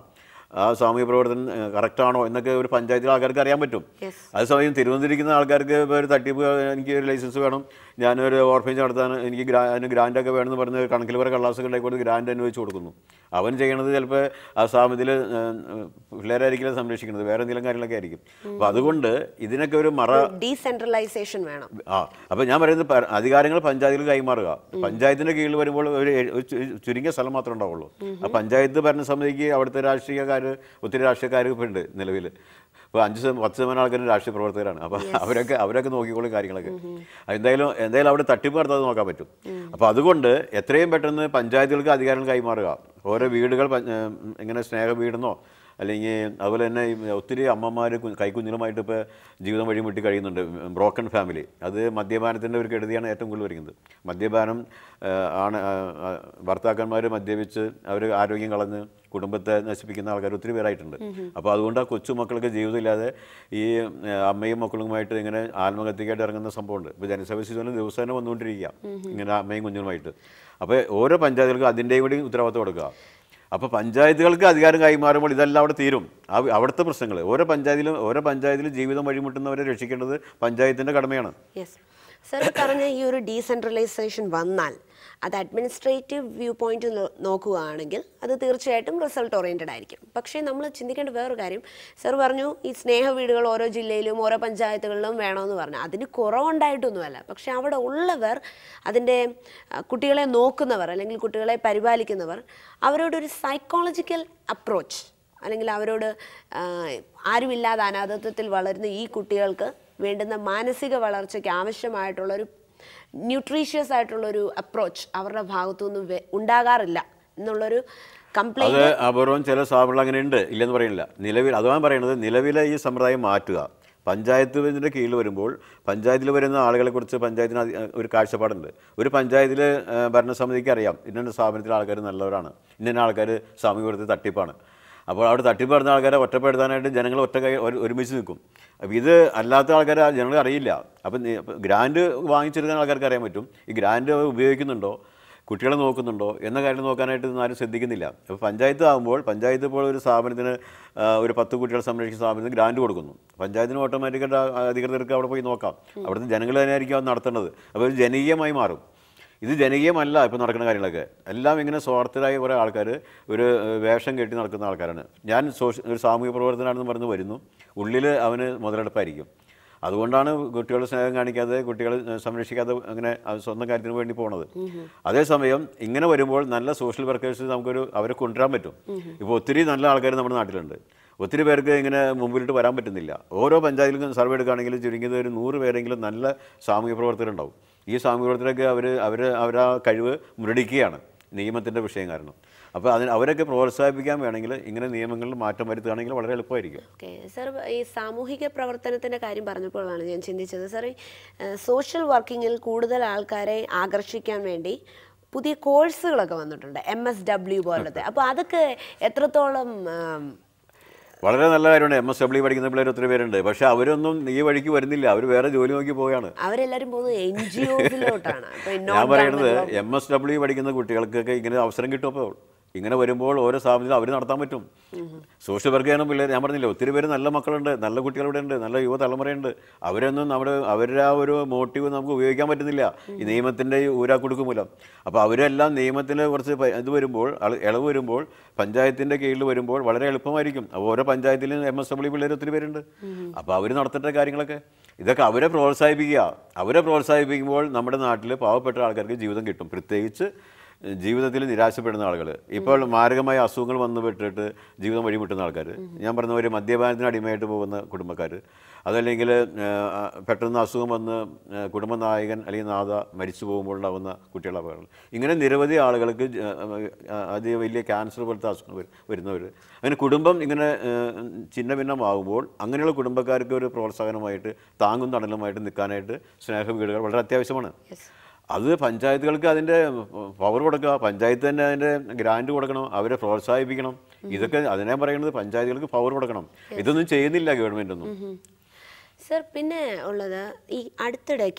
ആ സാമൂഹ്യ പ്രവർത്തനം കറക്റ്റാണോ എന്നൊക്കെ ഒരു പഞ്ചായത്തിലെ ആൾക്കാർക്ക് അറിയാൻ പറ്റും Yes. അതേസമയം തിരുവനന്തപുരത്തിരിക്കുന്ന ആൾക്കാർക്ക് ഇപ്പോൾ ഒരു തട്ടിപ്പ് എനിക്ക് ഒരു ലൈസൻസ് വേണം ഞാനൊരു ഓർഫേജ് നടത്താൻ എനിക്ക് ഗ്രാ അതിന് ഗ്രാൻഡൊക്കെ വേണമെന്ന് പറഞ്ഞ് കണക്കിൽ വരെ കള്ളാസൊക്കെ ഉണ്ടായിക്കൊണ്ട് ഗ്രാൻഡ് അനുവദിച്ച് കൊടുക്കുന്നു അവൻ ചെയ്യണത് ചിലപ്പോൾ ആ സ്ഥാപനത്തിൽ പിള്ളേരായിരിക്കില്ല സംരക്ഷിക്കുന്നത് വേറെ എന്തെങ്കിലും കാര്യങ്ങളൊക്കെ ആയിരിക്കും അപ്പോൾ അതുകൊണ്ട് ഇതിനൊക്കെ ഒരു മറ ഡീസെൻട്രലൈസേഷൻ വേണം ആ അപ്പോൾ ഞാൻ പറയുന്നത് പ- അധികാരങ്ങൾ പഞ്ചായത്തിൽ കൈമാറുക പഞ്ചായത്തിന്റെ കീഴിൽ വരുമ്പോൾ ഒരു എ- ഒരു ചു- ചുരുങ്ങിയ സ്ഥലം മാത്രമേ ഉണ്ടാവുള്ളൂ ആ പഞ്ചായത്ത് ഭരണസമിതിക്ക് അവിടുത്തെ രാഷ്ട്രീയക്കാർ ഒത്തിരി രാഷ്ട്രീയക്കാർ ഇപ്പോൾ ഉണ്ട് നിലവിൽ ഇപ്പോൾ അഞ്ച് ശതമാനം പത്ത് ശതമാനം ആൾക്കാർ രാഷ്ട്രീയ പ്രവർത്തകരാണ് അപ്പോൾ അവരൊക്കെ അവരൊക്കെ നോക്കിക്കോളും കാര്യങ്ങളൊക്കെ എന്തായാലും എന്തായാലും അവിടെ തട്ടിപ്പ് നടത്താതെ നോക്കാൻ പറ്റും അപ്പോൾ അതുകൊണ്ട് എത്രയും പെട്ടെന്ന് പഞ്ചായത്തുകൾക്ക് അധികാരങ്ങൾ കൈമാറുക ഓരോ വീടുകൾ പ- ഏം, ഇങ്ങനെ സ്നേഹ വീടെന്നോ അല്ലെങ്കിൽ അതുപോലെ തന്നെ ഈ ഒത്തിരി അമ്മമാർ കൈക്കുഞ്ഞിലുമായിട്ട് ഇപ്പോൾ ജീവിതം വഴി മുട്ടി കഴിയുന്നുണ്ട് ബ്രോക്കൺ ഫാമിലി അത് മദ്യപാനത്തിൻ്റെ ഒരു കെടുതിയാണ് ഏറ്റവും കൂടുതൽ വരുന്നത് മദ്യപാനം ആ, ആണ് ഭർത്താക്കന്മാർ മദ്യപിച്ച് അവർ ആരോഗ്യം കളഞ്ഞ് കുടുംബത്തെ നശിപ്പിക്കുന്ന ആൾക്കാർ ഒത്തിരി പേരായിട്ടുണ്ട് അപ്പോൾ അതുകൊണ്ട് ആ കൊച്ചുമക്കൾക്ക് ജീവിതമില്ലാതെ ഈ ആ, അമ്മയും മക്കളുമായിട്ട് ഇങ്ങനെ ആത്മഹത്യക്കായിട്ട് ഇറങ്ങുന്ന സംഭവമുണ്ട് ഇപ്പോൾ ജനസേവ ശിശുവിന് ദിവസേന വന്നുകൊണ്ടിരിക്കുക ഇങ്ങനെ അമ്മയും കുഞ്ഞുമായിട്ട് അപ്പോൾ ഓരോ പഞ്ചായത്തുകൾക്കും അതിൻ്റെയും കൂടി ഉത്തരവാദിത്വം കൊടുക്കുക അപ്പോൾ പഞ്ചായത്തുകൾക്ക് അധികാരം കൈമാറുമ്പോൾ ഇതെല്ലാം അവിടെ തീരും ആ- അവിടുത്തെ പ്രശ്നങ്ങൾ ഓരോ പഞ്ചായത്തിലും ഓരോ പഞ്ചായത്തിലും ജീവിതം വഴിമുട്ടുന്നവരെ രക്ഷിക്കേണ്ടത് പഞ്ചായത്തിൻ്റെ കടമയാണ് യെസ് സർ പറഞ്ഞ ഈ ഒരു ഡീസെൻട്രലൈസേഷൻ വന്നാൽ അത് അഡ്മിനിസ്ട്രേറ്റീവ് വ്യൂ പോയിന്റ് നോക്കുകയാണെങ്കിൽ അത് തീർച്ചയായിട്ടും റിസൾട്ട് ഓറിയൻറ്റഡ് ആയിരിക്കും പക്ഷേ നമ്മൾ ചിന്തിക്കേണ്ട വേറൊരു കാര്യം സർ പറഞ്ഞു ഈ സ്നേഹ വീടുകൾ ഓരോ ജില്ലയിലും ഓരോ പഞ്ചായത്തുകളിലും വേണമെന്ന് പറഞ്ഞു അതിന് കുറവുണ്ടായിട്ടൊന്നുമല്ല പക്ഷേ അവിടെ ഉള്ളവർ അതിൻ്റെ ആ, കുട്ടികളെ നോക്കുന്നവർ അല്ലെങ്കിൽ കുട്ടികളെ പരിപാലിക്കുന്നവർ അവരോടൊരു സൈക്കോളജിക്കൽ അപ്രോച്ച് അല്ലെങ്കിൽ അവരോട് ആ, ആരുമില്ലാതെ അനാഥത്വത്തിൽ വളരുന്ന ഈ കുട്ടികൾക്ക് വേണ്ടുന്ന മാനസിക വളർച്ചയ്ക്ക് ആവശ്യമായിട്ടുള്ളൊരു ന്യൂട്രീഷ്യസ് ആയിട്ടുള്ളൊരു അപ്രോച്ച് അവരുടെ ഭാഗത്തുനിന്നും വെ- ഉണ്ടാകാറില്ല എന്നുള്ളൊരു അത് കംപ്ലൈൻറ്റ് അപൂർവം ചില സ്ഥാപനങ്ങൾ അങ്ങനെ ഉണ്ട് ഇല്ലെന്ന് പറയുന്നില്ല നിലവിൽ അതാണ് പറയുന്നത് നിലവിലെ ഈ സമ്പ്രദായം മാറ്റുക പഞ്ചായത്തിൻ്റെ കീഴിൽ വരുമ്പോൾ പഞ്ചായത്തിൽ വരുന്ന ആളുകളെ കുറിച്ച് പഞ്ചായത്തിന് അധി- ഒരു കാഴ്ചപ്പാടുണ്ട് ഒരു പഞ്ചായത്തിൽ ഭരണസമിതിക്ക് അറിയാം ഇന്ന സ്ഥാപനത്തിലെ ആൾക്കാർ നല്ലവരാണ് ഇന്ന ആൾക്കാർ സാമൂഹ്യ കൊടുത്ത് തട്ടിപ്പാണ് അപ്പോൾ അവിടെ തട്ടിപ്പ് നടന്ന ആൾക്കാരെ ഒറ്റപ്പെടുത്താനായിട്ട് ജനങ്ങൾ ഒറ്റ കൈ ഒരു- ഒരുമിച്ച് നിൽക്കും അപ്പോൾ ഇത് അല്ലാത്ത ആൾക്കാരെ ജനങ്ങൾ അറിയില്ല അപ്പം നീ- അപ്പം ഗ്രാൻഡ് വാങ്ങിച്ചെടുക്കുന്ന ആൾക്കാർക്ക് അറിയാൻ പറ്റും ഈ ഗ്രാൻഡ് ഉപയോഗിക്കുന്നുണ്ടോ കുട്ടികളെ നോക്കുന്നുണ്ടോ എന്ന കാര്യം നോക്കാനായിട്ട് ഇതൊന്നും ആരും ശ്രദ്ധിക്കുന്നില്ല അപ്പോൾ പഞ്ചായത്ത് ആകുമ്പോൾ പഞ്ചായത്ത് ഇപ്പോൾ ഒരു സ്ഥാപനത്തിന് ആ, ഒരു പത്ത് കുട്ടികളെ സംരക്ഷിക്കുന്ന സ്ഥാപനത്തിന് ഗ്രാൻഡ് കൊടുക്കുന്നു പഞ്ചായത്തിന് ഓട്ടോമാറ്റിക്കായിട്ട് ആ അധികൃതർക്ക് അവിടെ പോയി നോക്കാം അവിടുത്തെ ജനങ്ങൾ തന്നെയായിരിക്കും അത് നടത്തേണ്ടത് അപ്പോൾ ഇത് ജനകീയമായി മാറും ഇത് ജനകീയമല്ല ഇപ്പോൾ നടക്കുന്ന കാര്യങ്ങളൊക്കെ എല്ലാം ഇങ്ങനെ സ്വാർത്ഥരായ കുറേ ആൾക്കാർ ഒരു ഏഹ്, വേഷം കെട്ടി നടക്കുന്ന ആൾക്കാരാണ് ഞാൻ സോഷ്യ ഒരു സാമൂഹ്യ പ്രവർത്തനമാണെന്ന് പറഞ്ഞ് വരുന്നു ഉള്ളിൽ അവന് മുതലെടുപ്പായിരിക്കും അതുകൊണ്ടാണ് കുട്ടികൾ സ്നേഹം കാണിക്കാതെ കുട്ടികളെ ഏഹ്, സംരക്ഷിക്കാതെ അങ്ങനെ അത് സ്വന്തം കാര്യത്തിന് വേണ്ടി പോണത് അതേസമയം ഇങ്ങനെ വരുമ്പോൾ നല്ല സോഷ്യൽ വർക്കേഴ്സ് നമുക്കൊരു അവരെ കൊണ്ടുവരാൻ പറ്റും ഇപ്പോൾ ഒത്തിരി നല്ല ആൾക്കാർ നമ്മുടെ നാട്ടിലുണ്ട് ഒത്തിരി പേർക്ക് ഇങ്ങനെ മുമ്പിലിട്ട് വരാൻ പറ്റുന്നില്ല ഓരോ പഞ്ചായത്തിലും സർവേ എടുക്കുകയാണെങ്കിൽ ചുരുങ്ങിയത് ഒരു നൂറ് പേരെങ്കിലും നല്ല സാമൂഹ്യ പ്രവർത്തകരുണ്ടാവും ഈ സാമൂഹ്യ പ്രവർത്തകരൊക്കെ അവർ അവർ അവരാ കഴിവ് മുരടിക്കുകയാണ് നിയമത്തിൻ്റെ വിഷയം കാരണം അപ്പോൾ അതിന് അവരൊക്കെ പ്രോത്സാഹിപ്പിക്കാൻ വേണമെങ്കിൽ ഇങ്ങനെ നിയമങ്ങളിൽ മാറ്റം വരുത്തുകയാണെങ്കിൽ വളരെ എളുപ്പമായിരിക്കും ഓക്കെ സർ ഈ സാമൂഹിക പ്രവർത്തനത്തിൻ്റെ കാര്യം പറഞ്ഞപ്പോഴാണ് ഞാൻ ചിന്തിച്ചത് സർ സോഷ്യൽ വർക്കിങ്ങിൽ കൂടുതൽ ആൾക്കാരെ ആകർഷിക്കാൻ വേണ്ടി പുതിയ കോഴ്സുകളൊക്കെ വന്നിട്ടുണ്ട് എം എസ് ഡബ്ല്യു പോലത്തെ അപ്പോൾ അതൊക്കെ എത്രത്തോളം ആം, വളരെ നല്ല കാര്യമാണ് എം എസ് ഡബ്ല്യു പഠിക്കുന്ന പിള്ളേർ ഒത്തിരി പേരുണ്ട് പക്ഷേ അവരൊന്നും ഈ വഴിക്ക് വരുന്നില്ല അവർ വേറെ ജോലി നോക്കി പോവുകയാണ് അവരെല്ലാവരും പോകുന്നത് എൻ ജി ഒസിലോട്ടാണ് അപ്പോൾ ഞാൻ പറയുന്നത് എം എസ് ഡബ്ല്യു പഠിക്കുന്ന കുട്ടികൾക്കൊക്കെ ഇങ്ങനെ അവസരം കിട്ടും അപ്പോൾ ഇങ്ങനെ വരുമ്പോൾ ഓരോ സ്ഥാപനത്തിൽ അവർ നടത്താൻ പറ്റും സോഷ്യൽ വർക്ക് ചെയ്യണം പിള്ളേർ ഞാൻ പറഞ്ഞില്ല ഒത്തിരി പേര് നല്ല മക്കളുണ്ട് നല്ല കുട്ടികളിവിടെ ഉണ്ട് നല്ല യുവതലമുറയുണ്ട് അവരൊന്നും നമ്മുടെ അവരുടെ ആ ഒരു മോട്ടീവ് നമുക്ക് ഉപയോഗിക്കാൻ പറ്റുന്നില്ല ഈ നിയമത്തിൻ്റെ ഈ ഊരാക്കുടുക്ക് മൂലം അപ്പോൾ അവരെല്ലാം നിയമത്തിൽ കുറച്ച് പ- ഇത് വരുമ്പോൾ അള- ഇളവ് വരുമ്പോൾ പഞ്ചായത്തിൻ്റെ കീഴിൽ വരുമ്പോൾ വളരെ എളുപ്പമായിരിക്കും അപ്പോൾ ഓരോ പഞ്ചായത്തിലും എം എസ് ഡബ്ല്യു പിള്ളേർ ഒത്തിരി പേരുണ്ട് അപ്പോൾ അവർ നടത്തേണ്ട കാര്യങ്ങളൊക്കെ ഇതൊക്കെ അവരെ പ്രോത്സാഹിപ്പിക്കുക അവരെ പ്രോത്സാഹിപ്പിക്കുമ്പോൾ നമ്മുടെ നാട്ടിൽ പാവപ്പെട്ട ആൾക്കാർക്ക് ജീവിതം കിട്ടും പ്രത്യേകിച്ച് ജീവിതത്തിൽ നിരാശപ്പെടുന്ന ആളുകൾ ഇപ്പോൾ മാരകമായ അസുഖങ്ങൾ വന്ന് പെട്ടിട്ട് ജീവിതം വഴിമുട്ടുന്ന ആൾക്കാർ ഞാൻ പറഞ്ഞ ഒരു മദ്യപാനത്തിന് അടിമയായിട്ട് പോകുന്ന കുടുംബക്കാർ അതല്ലെങ്കിൽ ആ, പെട്ടെന്ന് അസുഖം വന്ന് ആ, കുടുംബനായകൻ അല്ലെങ്കിൽ നാഥ മരിച്ചു പോകുമ്പോൾ ഉണ്ടാകുന്ന കുട്ടികളുടെ അപകടങ്ങൾ ഇങ്ങനെ നിരവധി ആളുകൾക്ക് ജ- ആ, അത് വലിയ ക്യാൻസർ പോലത്തെ അസുഖങ്ങൾ വരു- വരുന്നവർ അങ്ങനെ കുടുംബം ഇങ്ങനെ ചിന്ന ഭിന്നമാകുമ്പോൾ അങ്ങനെയുള്ള കുടുംബക്കാർക്ക് ഒരു പ്രോത്സാഹനമായിട്ട് താങ്ങും തണലുമായിട്ട് നിൽക്കാനായിട്ട് സ്നേഹ വീടുകൾ വളരെ അത്യാവശ്യമാണ് അത് പഞ്ചായത്തുകൾക്ക് അതിൻ്റെ പവർ കൊടുക്കുക പഞ്ചായത്ത് തന്നെ അതിൻ്റെ ഗ്രാൻഡ് കൊടുക്കണം അവരെ പ്രോത്സാഹിപ്പിക്കണം ഇതൊക്കെ അതിനെ പറയുന്നത് പഞ്ചായത്തുകൾക്ക് പവർ കൊടുക്കണം ഇതൊന്നും ചെയ്യുന്നില്ല ഗവൺമെൻറ് ഒന്നും സർ പിന്നെ ഉള്ളത് ഈ അടുത്തിടയ്ക്ക്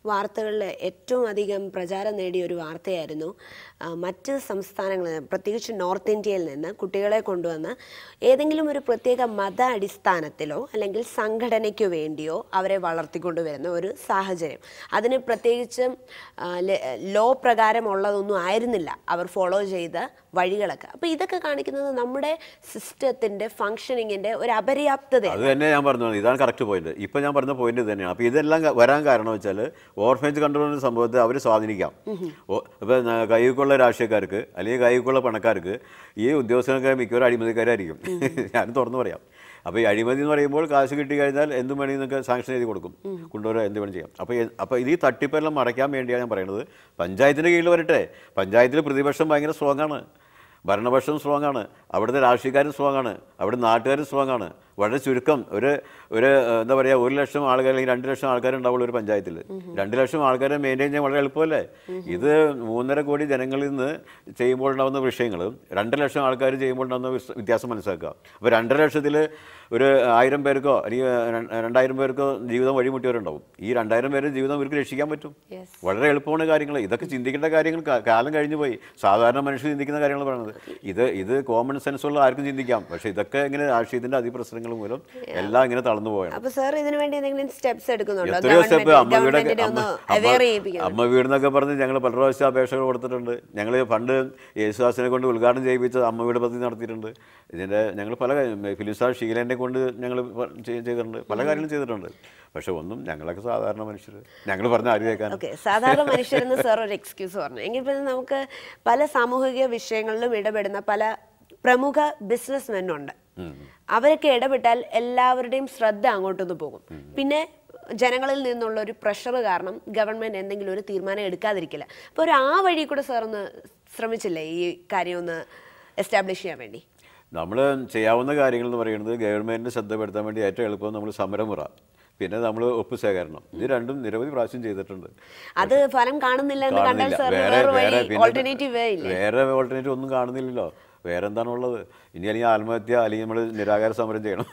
വാർത്തകളിൽ ഏറ്റവും അധികം പ്രചാരം നേടിയ ഒരു വാർത്തയായിരുന്നു ആ, മറ്റ് സംസ്ഥാനങ്ങളിൽ നിന്ന് പ്രത്യേകിച്ച് നോർത്ത് ഇന്ത്യയിൽ നിന്ന് കുട്ടികളെ കൊണ്ടുവന്ന് ഏതെങ്കിലും ഒരു പ്രത്യേക മത അടിസ്ഥാനത്തിലോ അല്ലെങ്കിൽ സംഘടനയ്ക്കോ വേണ്ടിയോ അവരെ വളർത്തിക്കൊണ്ടുവരുന്ന ഒരു സാഹചര്യം അതിന് പ്രത്യേകിച്ച് ആ, ല- ലോ പ്രകാരമുള്ളതൊന്നും ആയിരുന്നില്ല അവർ ഫോളോ ചെയ്ത വഴികളൊക്കെ അപ്പോൾ ഇതൊക്കെ കാണിക്കുന്നത് നമ്മുടെ സിസ്റ്റത്തിൻ്റെ ഫങ്ഷനിങ്ങിൻ്റെ ഒരു അപര്യാപ്തതയാണ് അത് തന്നെ ഞാൻ പറഞ്ഞു ഇതാണ് കറക്റ്റ് പോയിന്റ് ഇപ്പൊ ഞാൻ പറഞ്ഞ പോയിന്റ് ഇത് തന്നെയാണ് അപ്പോൾ ഇതെല്ലാം ക- വരാൻ കാരണം വെച്ചാൽ ഓർഫനേജ് കൺട്രോൾ എന്ന സംഭവത്തെ അവർ സ്വാധീനിക്കാം ഇപ്പോൾ കൈക്കുള്ള രാഷ്ട്രീയക്കാർക്ക് അല്ലെങ്കിൽ കൈക്കുള്ള പണക്കാർക്ക് ഈ ഉദ്യോഗസ്ഥനൊക്കെ മിക്കവാറും അഴിമതിക്കാരായിരിക്കും ഞാൻ തുറന്നു പറയാം അപ്പോൾ ഈ അഴിമതി എന്ന് പറയുമ്പോൾ കാശ് കിട്ടി കഴിഞ്ഞാൽ എന്തും വേണമെങ്കിൽ നിങ്ങൾക്ക് സാങ്ഷൻ എഴുതി കൊടുക്കും കൊണ്ടുവരാൻ എന്ത് വേണം ചെയ്യാം അപ്പോൾ ഈ- അപ്പോൾ ഇത് ഈ തട്ടിപ്പെല്ലാം മറയ്ക്കാൻ വേണ്ടിയാണ് ഞാൻ പറയുന്നത് പഞ്ചായത്തിൻ്റെ കീഴിൽ വരട്ടെ പഞ്ചായത്തിൽ പ്രതിപക്ഷം ഭയങ്കര സ്ട്രോങ് ആണ് ഭരണപക്ഷം സ്ട്രോങ് ആണ് അവിടുത്തെ രാഷ്ട്രീയക്കാരും സ്ട്രോങ് ആണ് അവിടെ നാട്ടുകാരും സ്ട്രോങ് ആണ് വളരെ ചുരുക്കം ഒരു ഒരു ഏഹ്, എന്താ പറയുക ഒരു ലക്ഷം ആൾക്കാർ അല്ലെങ്കിൽ രണ്ട് ലക്ഷം ആൾക്കാരുണ്ടാവുള്ളൂ ഒരു പഞ്ചായത്തിൽ രണ്ട് ലക്ഷം ആൾക്കാരെ മെയിൻറ്റെയിൻ ചെയ്യാൻ വളരെ എളുപ്പമല്ലേ ഇത് മൂന്നര കോടി ജനങ്ങളിൽ നിന്ന് ചെയ്യുമ്പോൾ ഉണ്ടാകുന്ന വിഷയങ്ങളും രണ്ട് ലക്ഷം ആൾക്കാർ ചെയ്യുമ്പോൾ ഉണ്ടാകുന്ന വിസ്- വ്യത്യാസം മനസ്സിലാക്കുക അപ്പോൾ രണ്ടര ലക്ഷത്തിൽ ഒരു ആയിരം പേർക്കോ അല്ലെങ്കിൽ ര- രണ്ടായിരം പേർക്കോ ജീവിതം വഴിമുട്ടിയവരുണ്ടാവും ഈ രണ്ടായിരം പേര് ജീവിതം ഇവർക്ക് രക്ഷിക്കാൻ പറ്റും Yes. വളരെ എളുപ്പമാണ് കാര്യങ്ങൾ ഇതൊക്കെ ചിന്തിക്കേണ്ട കാര്യങ്ങൾ കാ- കാലം കഴിഞ്ഞു പോയി സാധാരണ മനുഷ്യർ ചിന്തിക്കുന്ന കാര്യങ്ങൾ പറയുന്നത് ഇത് ഇത് കോമൺ സെൻസ് ഉള്ള ആർക്കും ചിന്തിക്കാം പക്ഷേ ഇതൊക്കെ ഇങ്ങനെ രാഷ്ട്രീയത്തിന്റെ അതിപ്രസരങ്ങൾ മൂലം എല്ലാം ഇങ്ങനെ തളർന്നു പോയാണ് അപ്പൊ സാർ ഇതിനു വേണ്ടി എന്തെങ്കിലും സ്റ്റെപ്സ് എടുക്കുന്നുണ്ടോ എത്രയോ സ്റ്റെപ്പ് ഗവൺമെന്റ്- അമ്മ വീടൊക്കെ ഗവൺമെന്റിനെ അമ്മ ഒന്ന് അവെയർ അമ്മ- ചെയ്യിപ്പിക്കുന്നു അമ്മ വീടെന്നൊക്കെ പറഞ്ഞ് ഞങ്ങൾ പല പ്രാവശ്യം അപേക്ഷകൾ കൊടുത്തിട്ടുണ്ട് ഞങ്ങൾ പണ്ട് യേശുദാസിനെ കൊണ്ട് ഉദ്ഘാടനം ചെയ്യിപ്പിച്ച അമ്മ വീട് പദ്ധതി നടത്തിയിട്ടുണ്ട് ഇതിൻ്റെ ഞങ്ങൾ പല കാര്യം ഫിലിം സ്റ്റാർ ഷീലേനെ കൊണ്ട് ഞങ്ങൾ ചെയ്തിട്ടുണ്ട് പല കാര്യങ്ങളും ചെയ്തിട്ടുണ്ട് പക്ഷെ ഒന്നും ഞങ്ങളൊക്കെ സാധാരണ മനുഷ്യർ ഞങ്ങൾ പറഞ്ഞ ആര് കേൾക്കാൻ ഓക്കെ സാധാരണ മനുഷ്യരെന്ന് സാർ ഒരു എക്സ്ക്യൂസ് പറഞ്ഞു എങ്കിൽ പിന്നെ നമുക്ക് പല സാമൂഹിക വിഷയങ്ങളിലും ഇടപെടുന്ന പല പ്രമുഖ ബിസിനസ് മെന്നുണ്ട് അവരൊക്കെ ഇടപെട്ടാൽ എല്ലാവരുടെയും ശ്രദ്ധ അങ്ങോട്ടൊന്ന് പോകും പിന്നെ ജനങ്ങളിൽ നിന്നുള്ള ഒരു പ്രഷർ കാരണം ഗവൺമെന്റ് എന്തെങ്കിലും ഒരു തീരുമാനം എടുക്കാതിരിക്കില്ല അപ്പോൾ ഒരു ആ വഴി കൂടെ സാർ ഒന്ന് ശ്രമിച്ചില്ലേ ഈ കാര്യം ഒന്ന് എസ്റ്റാബ്ലിഷ് ചെയ്യാൻ വേണ്ടി നമ്മൾ ചെയ്യാവുന്ന കാര്യങ്ങൾ എന്ന് പറയുന്നത് ഗവൺമെൻറ്റിന് ശ്രദ്ധപ്പെടുത്താൻ വേണ്ടി ഏറ്റവും എളുപ്പം നമ്മൾ സമരമുറ പിന്നെ നമ്മൾ ഒപ്പ് ശേഖരണം ഇത് രണ്ടും നിരവധി പ്രാവശ്യം ചെയ്തിട്ടുണ്ട് അത് ഫലം കാണുന്നില്ല എന്ന് കണ്ടാൽ കാണുന്നില്ല. സാറിന് വേറെ വേറെ വേറെ വഴി പിന്നെ ഓൾട്ടർനേറ്റീവ് വേ ഇല്ലേ വേറെ ഓൾട്ടർനേറ്റീവ് ഒന്നും കാണുന്നില്ലല്ലോ വേറെ എന്താണുള്ളത് ഇനി അല്ലെങ്കിൽ ആത്മഹത്യ അല്ലെങ്കിൽ നമ്മൾ നിരാകാര സമരം ചെയ്യണം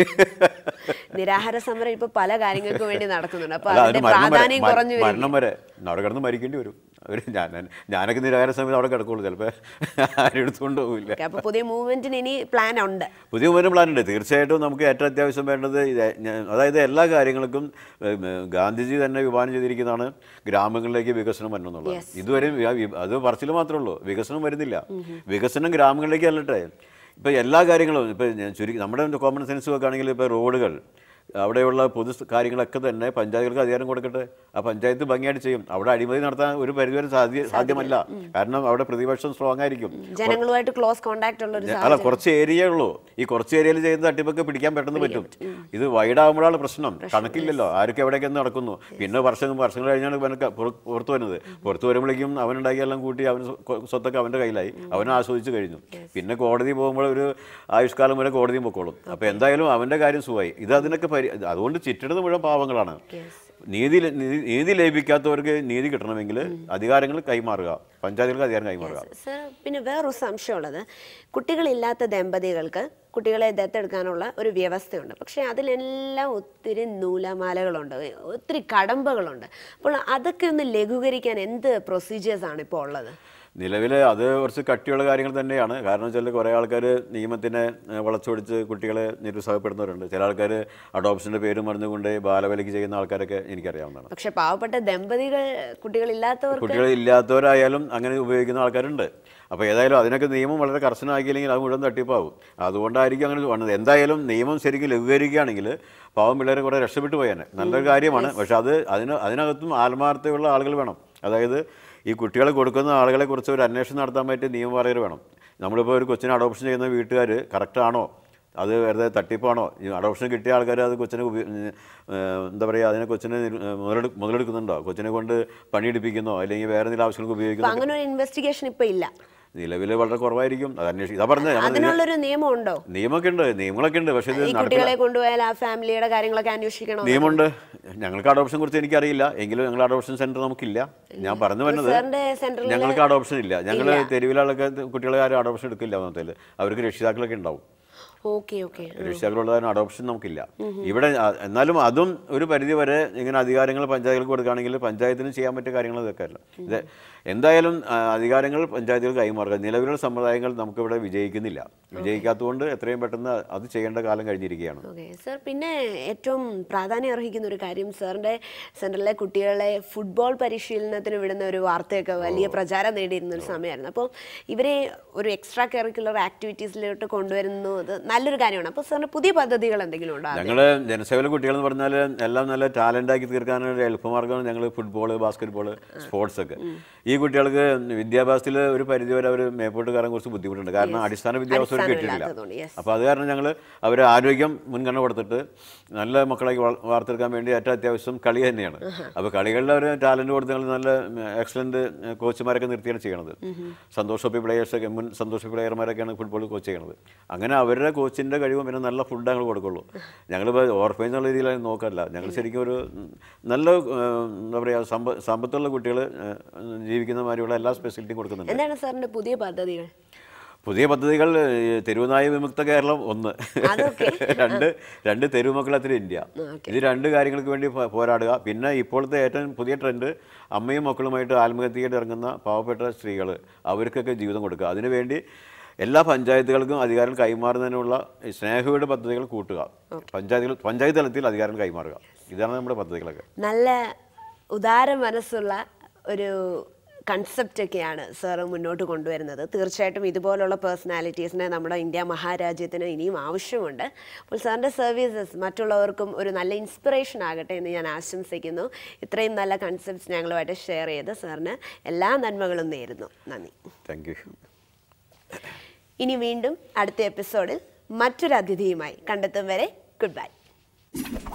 നിരാഹാര സമരം ഇപ്പൊ പല കാര്യങ്ങൾക്ക് വേണ്ടി നടക്കുന്നുണ്ട് അപ്പൊ അല്ല, അതിന്റെ അതിന് മരണം വരെ പ്രാധാന്യം മ- കുറഞ്ഞു വരും മരണം വരെ അവിടെ കിടന്ന് മരിക്കേണ്ടി വരും ഒരു ഞാൻ ഞാനൊക്കെ നിരാകാര സമയത്ത് അവിടെ കിടക്കുള്ളൂ ചിലപ്പോൾ ആരും എടുത്തുകൊണ്ട് പോകില്ല അപ്പൊ പുതിയ മൂവ്മെന്റിന് ഇനി പ്ലാൻ ഉണ്ട് പുതിയ ഒരു പ്ലാൻ ഉണ്ട് തീർച്ചയായിട്ടും നമുക്ക് ഏറ്റവും അത്യാവശ്യം വേണ്ടത് ഇത് ഞാൻ- അതായത് എല്ലാ കാര്യങ്ങൾക്കും ഉം, ഗാന്ധിജി തന്നെ വിഭാവനം ചെയ്തിരിക്കുന്നതാണ് ഗ്രാമങ്ങളിലേക്ക് വികസനം വരണം എന്നുള്ളത് ഇതുവരെ വി- വി- അത് പറച്ചിൽ മാത്രമേ ഉള്ളൂ വികസനം വരുന്നില്ല വികസനം ഗ്രാമങ്ങളിലേക്ക് അല്ലട്ടെ ഇപ്പം എല്ലാ കാര്യങ്ങളും ഇപ്പം ഞാൻ ചുരുക്കി നമ്മുടെ കോമൺ സെൻസ് നോക്കുകയാണെങ്കിൽ ഇപ്പോൾ റോഡുകൾ അവിടെയുള്ള പൊതു സ് കാര്യങ്ങളൊക്കെ തന്നെ പഞ്ചായത്തുകൾക്ക് അധികാരം കൊടുക്കട്ടെ ആ പഞ്ചായത്ത് ഭംഗിയായിട്ട് ചെയ്യും അവിടെ അഴിമതി നടത്താൻ ഒരു പരിധിവരെ സാധ്യ സാധ്യമല്ല കാരണം അവിടെ പ്രതിപക്ഷം സ്ട്രോങ് ആയിരിക്കും ജനങ്ങളുമായിട്ട് ക്ലോസ് കോണ്ടാക്ട് ഉള്ള ഒരു അല്ല സാഹചര്യം കുറച്ച് ഏരിയ ഉള്ളൂ ഈ കുറച്ച് ഏരിയയിൽ ചെയ്ത് തട്ടിപ്പൊക്കെ പിടിക്കാൻ പെട്ടെന്ന് പറ്റും ഇത് വൈഡാകുമ്പോഴാണ് പ്രശ്നം കണക്കില്ലല്ലോ ആരൊക്കെ എവിടെയൊക്കെ നടക്കുന്നു പിന്നെ വർഷം വർഷങ്ങൾ കഴിഞ്ഞാണ് ഇവനൊക്കെ പുറ- പുറത്ത് വരുന്നത് പുറത്ത് വരുമ്പോഴേക്കും അവനുണ്ടാക്കിയെല്ലാം കൂട്ടി അവൻ സ്വ- കൊ- സ്വത്തൊക്കെ അവൻ്റെ കയ്യിലായി അവൻ ആസ്വദിച്ച് കഴിഞ്ഞു പിന്നെ കോടതി പോകുമ്പോൾ ഒരു ആയുഷ്കാലം വരെ കോടതിയും പൊക്കോളും അപ്പോൾ എന്തായാലും അവൻ്റെ കാര്യം സുഖമായി ഇത് അതിനൊക്കെ പരി അതുകൊണ്ട് ചുറ്റിടുന്നത് മുഴുവൻ പാവങ്ങളാണ് നീതി ല- നീതി- നീതി ലഭിക്കാത്തവർക്ക് നീതി കിട്ടണമെങ്കിൽ അധികാരങ്ങൾ കൈമാറുക പഞ്ചായത്തുകൾക്ക് അധികാരം കൈമാറുക സർ പിന്നെ വേറൊരു സംശയമുള്ളത് കുട്ടികളില്ലാത്ത ദമ്പതികൾക്ക് കുട്ടികളെ ദത്തെടുക്കാനുള്ള ഒരു വ്യവസ്ഥയുണ്ട് പക്ഷേ അതിലെല്ലാം ഒത്തിരി നൂലമാലകളുണ്ട് ഒത്തിരി കടമ്പകളുണ്ട് അപ്പോൾ അതൊക്കെ ഒന്ന് ലഘൂകരിക്കാൻ എന്ത് പ്രൊസീജിയേഴ്സ് ആണ് ഇപ്പോൾ ഉള്ളത് നിലവിൽ അത് കുറച്ച് കട്ടിയുള്ള കാര്യങ്ങൾ തന്നെയാണ് കാരണം വെച്ചാൽ കുറേ ആൾക്കാർ നിയമത്തിനെ ഏഹ്, വളച്ചൊടിച്ച് കുട്ടികളെ നിരുത്സാഹപ്പെടുന്നവരുണ്ട് ചില ആൾക്കാർ അഡോപ്ഷൻ്റെ പേരും മറിഞ്ഞുകൊണ്ട് ബാലവേലയ്ക്ക് ചെയ്യുന്ന ആൾക്കാരൊക്കെ എനിക്കറിയാവുന്നതാണ് പക്ഷെ പാവപ്പെട്ട ദമ്പതികൾ കുട്ടികളില്ലാത്തവർക്ക് കുട്ടികൾ ഇല്ലാത്തവരായാലും അങ്ങനെ ഉപയോഗിക്കുന്ന ആൾക്കാരുണ്ട് അപ്പോൾ ഏതായാലും അതിനൊക്കെ നിയമം വളരെ കർശനമാക്കിയില്ലെങ്കിൽ അത് മുഴുവൻ തട്ടിപ്പാവും അതുകൊണ്ടായിരിക്കും അങ്ങനെ വന്നത് എന്തായാലും നിയമം ശരിക്കും ലഘൂകരിക്കുകയാണെങ്കിൽ പാവം പിള്ളേരെ കുറേ രക്ഷപ്പെട്ടു പോയാനെ നല്ലൊരു കാര്യമാണ് പക്ഷെ അത് അതിന് അതിനകത്തും ആത്മാർത്ഥതയുള്ള ആളുകൾ വേണം അതായത് ഈ കുട്ടികളെ കൊടുക്കുന്ന ആളുകളെ കുറിച്ച് ഒരു അന്വേഷണം നടത്താൻ പറ്റിയ നിയമപാലകർ വേണം നമ്മളിപ്പോൾ ഒരു കൊച്ചിനെ അഡോപ്ഷൻ ചെയ്യുന്ന വീട്ടുകാർ കറക്റ്റാണോ അത് വെറുതെ തട്ടിപ്പാണോ ഈ അഡോപ്ഷൻ കിട്ടിയ ആൾക്കാർ അത് കൊച്ചിനെ ഉപ- ഏഹ് എന്താ പറയുക അതിനെ കൊച്ചിനെ നിർ- ഏഹ് മുതലെടു മുതലെടുക്കുന്നുണ്ടോ കൊച്ചിനെ കൊണ്ട് പണിയെടുപ്പിക്കുന്നോ അല്ലെങ്കിൽ വേറെ എന്തെങ്കിലും ആവശ്യങ്ങൾക്ക് അപ്പൊ ഉപയോഗിക്കുന്നോ അങ്ങനെ ഒരു ഇൻവെസ്റ്റിഗേഷൻ ഇപ്പൊ ഇല്ല നിലവിൽ വളരെ കുറവായിരിക്കും അത് അന്വേഷിക്കും ഇതാ പറഞ്ഞത് നമ്മൾ അതിനുള്ളൊരു നിയമം ഉണ്ടോ നിയമമൊക്കെ ഉണ്ട് നിയമങ്ങളൊക്കെ ഉണ്ട് പക്ഷേ ഇത് ഈ നടക്കില്ല കുട്ടികളെ കൊണ്ടുപോയാൽ ആ ഫാമിലിയുടെ കാര്യങ്ങളൊക്കെ അന്വേഷിക്കണോ നിയമമുണ്ട് ഞങ്ങൾക്ക് അഡോപ്ഷൻ കുറിച്ച് എനിക്കറിയില്ല എങ്കിലും ഞങ്ങൾ അഡോപ്ഷൻ സെന്റർ നമുക്കില്ല ഞാൻ പറഞ്ഞു വരുന്നത് സാറിന്റെ സെന്ററിൽ ഞങ്ങൾക്ക് അഡോപ്ഷൻ ഇല്ല ഞങ്ങൾ തെരുവിലാളൊക്കെ കുട്ടികളെ ആരും അഡോപ്ഷൻ എടുക്കില്ല എന്നതിൽ അവർക്ക് രക്ഷിതാക്കളൊക്കെ ഉണ്ടാവും ഓക്കെ ഓക്കെ രക്ഷിതാക്കളുള്ളതിന് അഡോപ്ഷൻ നമുക്കില്ല ഇവിടെ അ- എന്നാലും അതും ഒരു പരിധി വരെ ഇങ്ങനെ അധികാരങ്ങൾ പഞ്ചായത്തുകൾക്ക് കൊടുക്കുകയാണെങ്കിൽ പഞ്ചായത്തിന് ചെയ്യാൻ പറ്റിയ കാര്യങ്ങൾ ഇതൊക്കെ അല്ല ഇത് എന്തായാലും ആ, അധികാരങ്ങൾ പഞ്ചായത്തുകൾ കൈമാറുക നിലവിലുള്ള സമ്പ്രദായങ്ങൾ നമുക്കിവിടെ വിജയിക്കുന്നില്ല വിജയിക്കാത്തതുകൊണ്ട് എത്രയും പെട്ടെന്ന് അത് ചെയ്യേണ്ട കാലം കഴിഞ്ഞിരിക്കുകയാണ് ഓക്കെ സർ പിന്നെ ഏറ്റവും പ്രാധാന്യം അർഹിക്കുന്ന ഒരു കാര്യം സാറിന്റെ സെന്ററിലെ കുട്ടികളെ ഫുട്ബോൾ പരിശീലനത്തിന് വിടുന്ന ഒരു വാർത്തയൊക്കെ വലിയ പ്രചാരം നേടിയിരുന്ന ഒരു സമയമായിരുന്നു അപ്പോൾ ഇവരെ ഒരു എക്സ്ട്രാ കരിക്കുലർ ആക്ടിവിറ്റീസിലോട്ട് കൊണ്ടുവരുന്നത് നല്ലൊരു കാര്യമാണ് അപ്പോൾ സാറിന് പുതിയ പദ്ധതികൾ എന്തെങ്കിലും ഉണ്ടോ ഞങ്ങൾ ജനസേവന കുട്ടികൾ എന്ന് പറഞ്ഞാൽ എല്ലാം നല്ല ടാലൻ്റ് ആക്കി തീർക്കാനൊരു എളുപ്പമാർഗ്ഗമാണ് ഞങ്ങൾ ഫുട്ബോൾ ബാസ്കറ്റ് ബോൾ സ്പോർട്സ് ഒക്കെ ഈ കുട്ടികൾക്ക് വിദ്യാഭ്യാസത്തിൽ ഒരു പരിധിവരെ അവർ മേപ്പോട്ട് കയറാൻ കുറച്ച് ബുദ്ധിമുട്ടുണ്ട് കാരണം അടിസ്ഥാന വിദ്യാഭ്യാസം അവർക്ക് കിട്ടിയിട്ടില്ല ഇല്ലാത്തതുകൊണ്ട്, yes. അപ്പോൾ അത് കാരണം ഞങ്ങൾ അവരെ ആരോഗ്യം മുൻഗണന കൊടുത്തിട്ട് നല്ല മക്കളാക്കി വള- വാർത്തെടുക്കാൻ വേണ്ടി ഏറ്റവും അത്യാവശ്യം കളി തന്നെയാണ് അപ്പോൾ കളികളിൽ അവർ ടാലൻറ്റ് കൊടുത്ത് ഞങ്ങൾ നല്ല എക്സലൻറ്റ് കോച്ചുമാരൊക്കെ നിർത്തിയാണ് ചെയ്യണത് സന്തോഷ് ട്രോഫി പ്ലെയേഴ്സൊക്കെ മുൻ സന്തോഷ് ട്രോഫി പ്ലെയർമാരൊക്കെയാണ് ഫുട്ബോൾ കോച്ച് ചെയ്യണത് അങ്ങനെ അവരുടെ കോച്ചിൻ്റെ കഴിവും പിന്നെ നല്ല ഫുഡ് ഞങ്ങൾ കൊടുക്കുള്ളൂ ഞങ്ങളിപ്പോൾ ഓർഫേജ് എന്നുള്ള രീതിയിൽ അത് നോക്കല്ല ഞങ്ങൾ ശരിക്കും ഒരു ഉം, നല്ല ഏഹ്, എന്താ പറയുക സമ്പ സമ്പത്തുള്ള കുട്ടികൾ ജീവിക്കുന്ന മാതിരിയുള്ള എല്ലാ ഫെസിലിറ്റിയും കൊടുക്കുന്നുണ്ട് എന്താണ് സാറിന്റെ പുതിയ പദ്ധതികൾ പുതിയ പദ്ധതികൾ ഈ തെരുവുനായ വിമുക്ത കേരളം ഒന്ന് അതൊക്കെ. രണ്ട് രണ്ട് തെരുവുമക്കളത്തിന് ഇന്ത്യ ഇത് രണ്ട് കാര്യങ്ങൾക്ക് വേണ്ടി പോ- പോരാടുക പിന്നെ ഇപ്പോഴത്തെ ഏറ്റവും പുതിയ ട്രെൻഡ് അമ്മയും മക്കളുമായിട്ട് ആത്മഹത്യയായിട്ട് ഇറങ്ങുന്ന പാവപ്പെട്ട സ്ത്രീകൾ അവർക്കൊക്കെ ജീവിതം കൊടുക്കുക അതിനുവേണ്ടി എല്ലാ പഞ്ചായത്തുകൾക്കും അധികാരം കൈമാറുന്നതിനുള്ള ഈ സ്നേഹയുടെ പദ്ധതികൾ കൂട്ടുക പഞ്ചായത്തുകൾ പഞ്ചായത്ത് തലത്തിൽ അധികാരം കൈമാറുക ഇതാണ് നമ്മുടെ പദ്ധതികളൊക്കെ നല്ല ഉദാര മനസ്സുള്ള ഒരു കൺസെപ്റ്റ് ഒക്കെയാണ് സാറ് മുന്നോട്ട് കൊണ്ടുവരുന്നത് തീർച്ചയായിട്ടും ഇതുപോലുള്ള പേഴ്സണാലിറ്റീസിനെ നമ്മുടെ ഇന്ത്യ മഹാരാജ്യത്തിന് ഇനിയും ആവശ്യമുണ്ട് അപ്പോൾ സാറിൻ്റെ സർവീസസ് മറ്റുള്ളവർക്കും ഒരു നല്ല ഇൻസ്പിറേഷൻ ആകട്ടെ എന്ന് ഞാൻ ആശംസിക്കുന്നു ഇത്രയും നല്ല കൺസെപ്റ്റ്സ് ഞങ്ങളുമായിട്ട് ഷെയർ ചെയ്ത് സാറിന് എല്ലാ നന്മകളും നേരുന്നു നന്ദി താങ്ക് യു ഇനി വീണ്ടും അടുത്ത എപ്പിസോഡിൽ മറ്റൊരു അതിഥിയുമായി കണ്ടെത്തും വരെ ഗുഡ് ബൈ